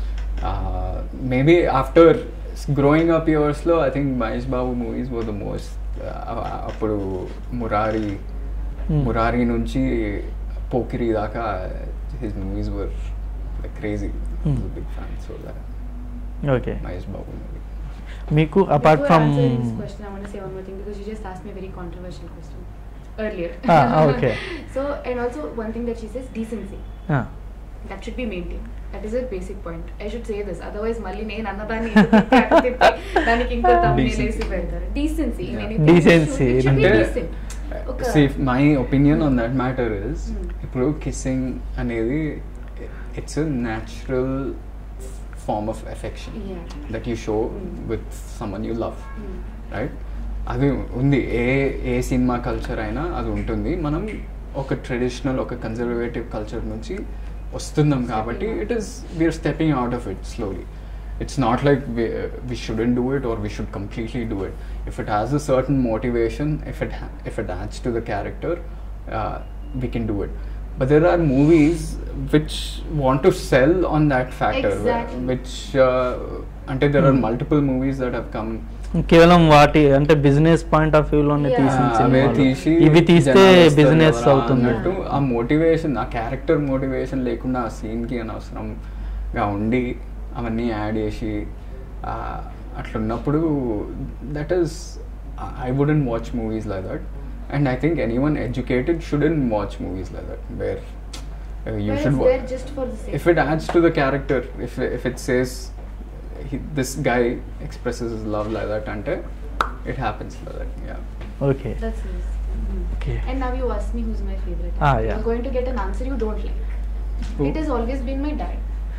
మేబీ ఆఫ్టర్ గ్రోయింగ్ అప్ ఇయర్స్లో I think Mahesh Babu movies were the most అప్పుడు మురారి Hmm. మురారి నుంచి పోకిరి దాకా his movies were crazy Hmm. Big fan so okay Mahesh Babu movie మీకు apart Before from answering this question, I want to say one more thing because you just asked me a very controversial question earlier. Ah, okay. so, and also one thing that she says decency. That should be maintained. That is a basic point. I should say this. Otherwise, మళ్ళీ నేను అన్నదాన్ని ఎందుకు తిప్పి అటు తిప్పి దానికి ఇంకో thumbnail Decency. వేసి పెడతారు డీసెన్సీ Yeah. Decency. అంటే ఒక- my opinion on that matter is Hmm. ఇప్పుడు కిస్సింగ్ అనేది it's natural form of affection Yeah. That you show Hmm. With someone you love Hmm. Right అది ఉంది ఏ ఏ సినిమా కల్చర్ అయినా అది ఉంటుంది మనం ఒక ట్రెడిషనల్ ఒక కన్జర్వేటివ్ కల్చర్ నుంచి వస్తున్నాం కాబట్టి Stepping out. It is we're stepping out of it slowly it's not like we, we shouldn't do it or we should completely do it if it has a certain motivation if it ha- if it adds to the character uh, we can do it but there are movies which want to sell on that factor wh- Exactly. which uh, until there are Hmm. multiple movies that have come కేవలం వాటి అంటే business point of వ్యూలోనే Yeah. తీసిన ఆ, అవే సినిమాలు. తీసి ఇవి తీస్తే జనాలు వస్తారు బిజినెస్ ఎవరా అవుతుంది అన్నట్టు ఆ మోటివేషన్ ఆ క్యారెక్టర్ మోటివేషన్ లేకుండా ఆ సీన్కి అనవసరంగా ఉండి అవన్నీ యాడ్ చేసి ఆ, అట్లున్నప్పుడు that is I wouldn't watch movies like that and I think any one educated shouldn't watch movies like that where you Whereas should they're just for the sake. if it adds to the character if if it says he, this guy expresses his love like that ante it happens like that yeah okay That's nice. Mhm. Okay. And now you ask me who's my favorite. Ah, yeah. You're going to get an answer you don't like. Who? It has always been my dad.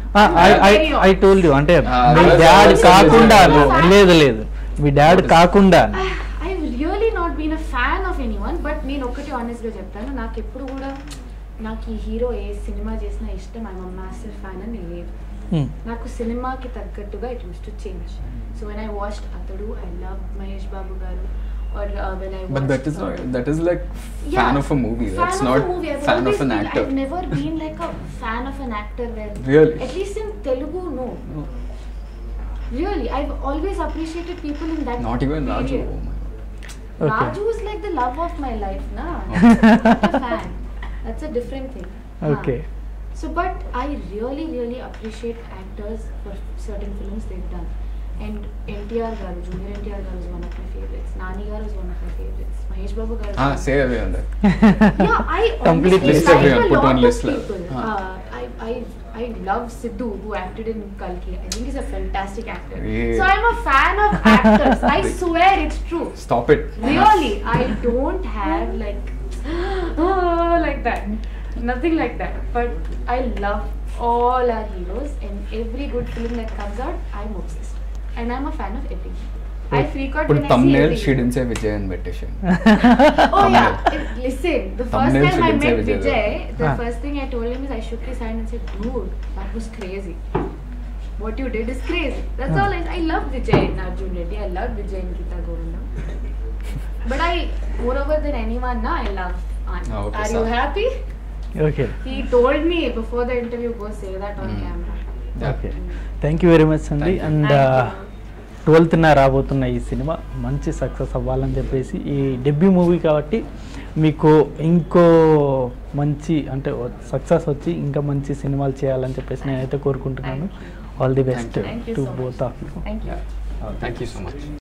I told you అంటే Ah, మీ that's dad always కాకుండా been my dad. లేదు లేదు మీ dad కాకుండా I've really not been a fan of anyone, but నేను ఒక్కటి ఆనెస్ట్గా చెప్తాను నాకు ఎప్పుడు కూడా నాకు ఈ హీరో ఏ సినిమా చేసినా ఇష్టం ఐఎమ్ మాస్టర్ ఫ్యాన్ అని లేదు Hmm. నాకు సినిమాకి తగ్గట్టుగా it used to change so when I watched Athadu I love Mahesh Babu garu or uh, when I watched. But that is uh, not, that is like yeah, fan of a movie. fan That's of not a movie. I've fan always of an been- actor. I've never been like a fan of an actor where Really? at least in Telugu, no. Really, I've always appreciated people in that. Not even Raju. period. Oh my god. Okay. Raju is like the love of my life, na. Not a fan. That's a different thing. Huh. Okay. So, but I really, really appreciate actors for certain films they've done. And NTR garu, Junior NTR garu is one of my favorites. Nani garu is one of my favorites. Mahesh Babu garu. is Ah, one- say away on that. yeah, I Complete honestly list like everyone, a put lot one of list level. people. Huh. Uh, I, I, I love Sidhu who acted in Kalki. I think he's a fantastic actor. Yeah. So I'm a fan of actors. I swear it's true. Stop it. Really, I don't have like oh, like that. Nothing like that. But I love all our heroes and every good film that comes out, I'm obsessed. And I'm a fan of everything. I freak out Put when I see thumbnail, everything. she didn't say Vijay and Petition. Oh yeah, Thumbnail. It- listen. The first Thumbnail time I should say met Vijay, though. Vijay, the Ah. first thing I told him is I shook his hand and said, "Dude, that was crazy. What you did is crazy." That's Ah. all. I, I love Vijay in Arjun Reddy. I love Vijay in Gita Govindam. But I, moreover than anyone, now I love Anand. Ah, okay, Are sir. you happy? Okay He told me before the interview, go say that on Mm. camera. Yeah. Okay thank you very much అండి Thank you. And Thank you. ట్వెల్త్న రాబోతున్న ఈ cinema మంచి success అవ్వాలని చెప్పేసి ఈ debut movie కాబట్టి మీకు ఇంకో మంచి అంటే సక్సెస్ వచ్చి ఇంకా మంచి సినిమాలు చేయాలని చెప్పేసి నేనైతే కోరుకుంటున్నాను Thank all the best Thank you to so much. Both of you Thank you. Yeah. Thank you so much.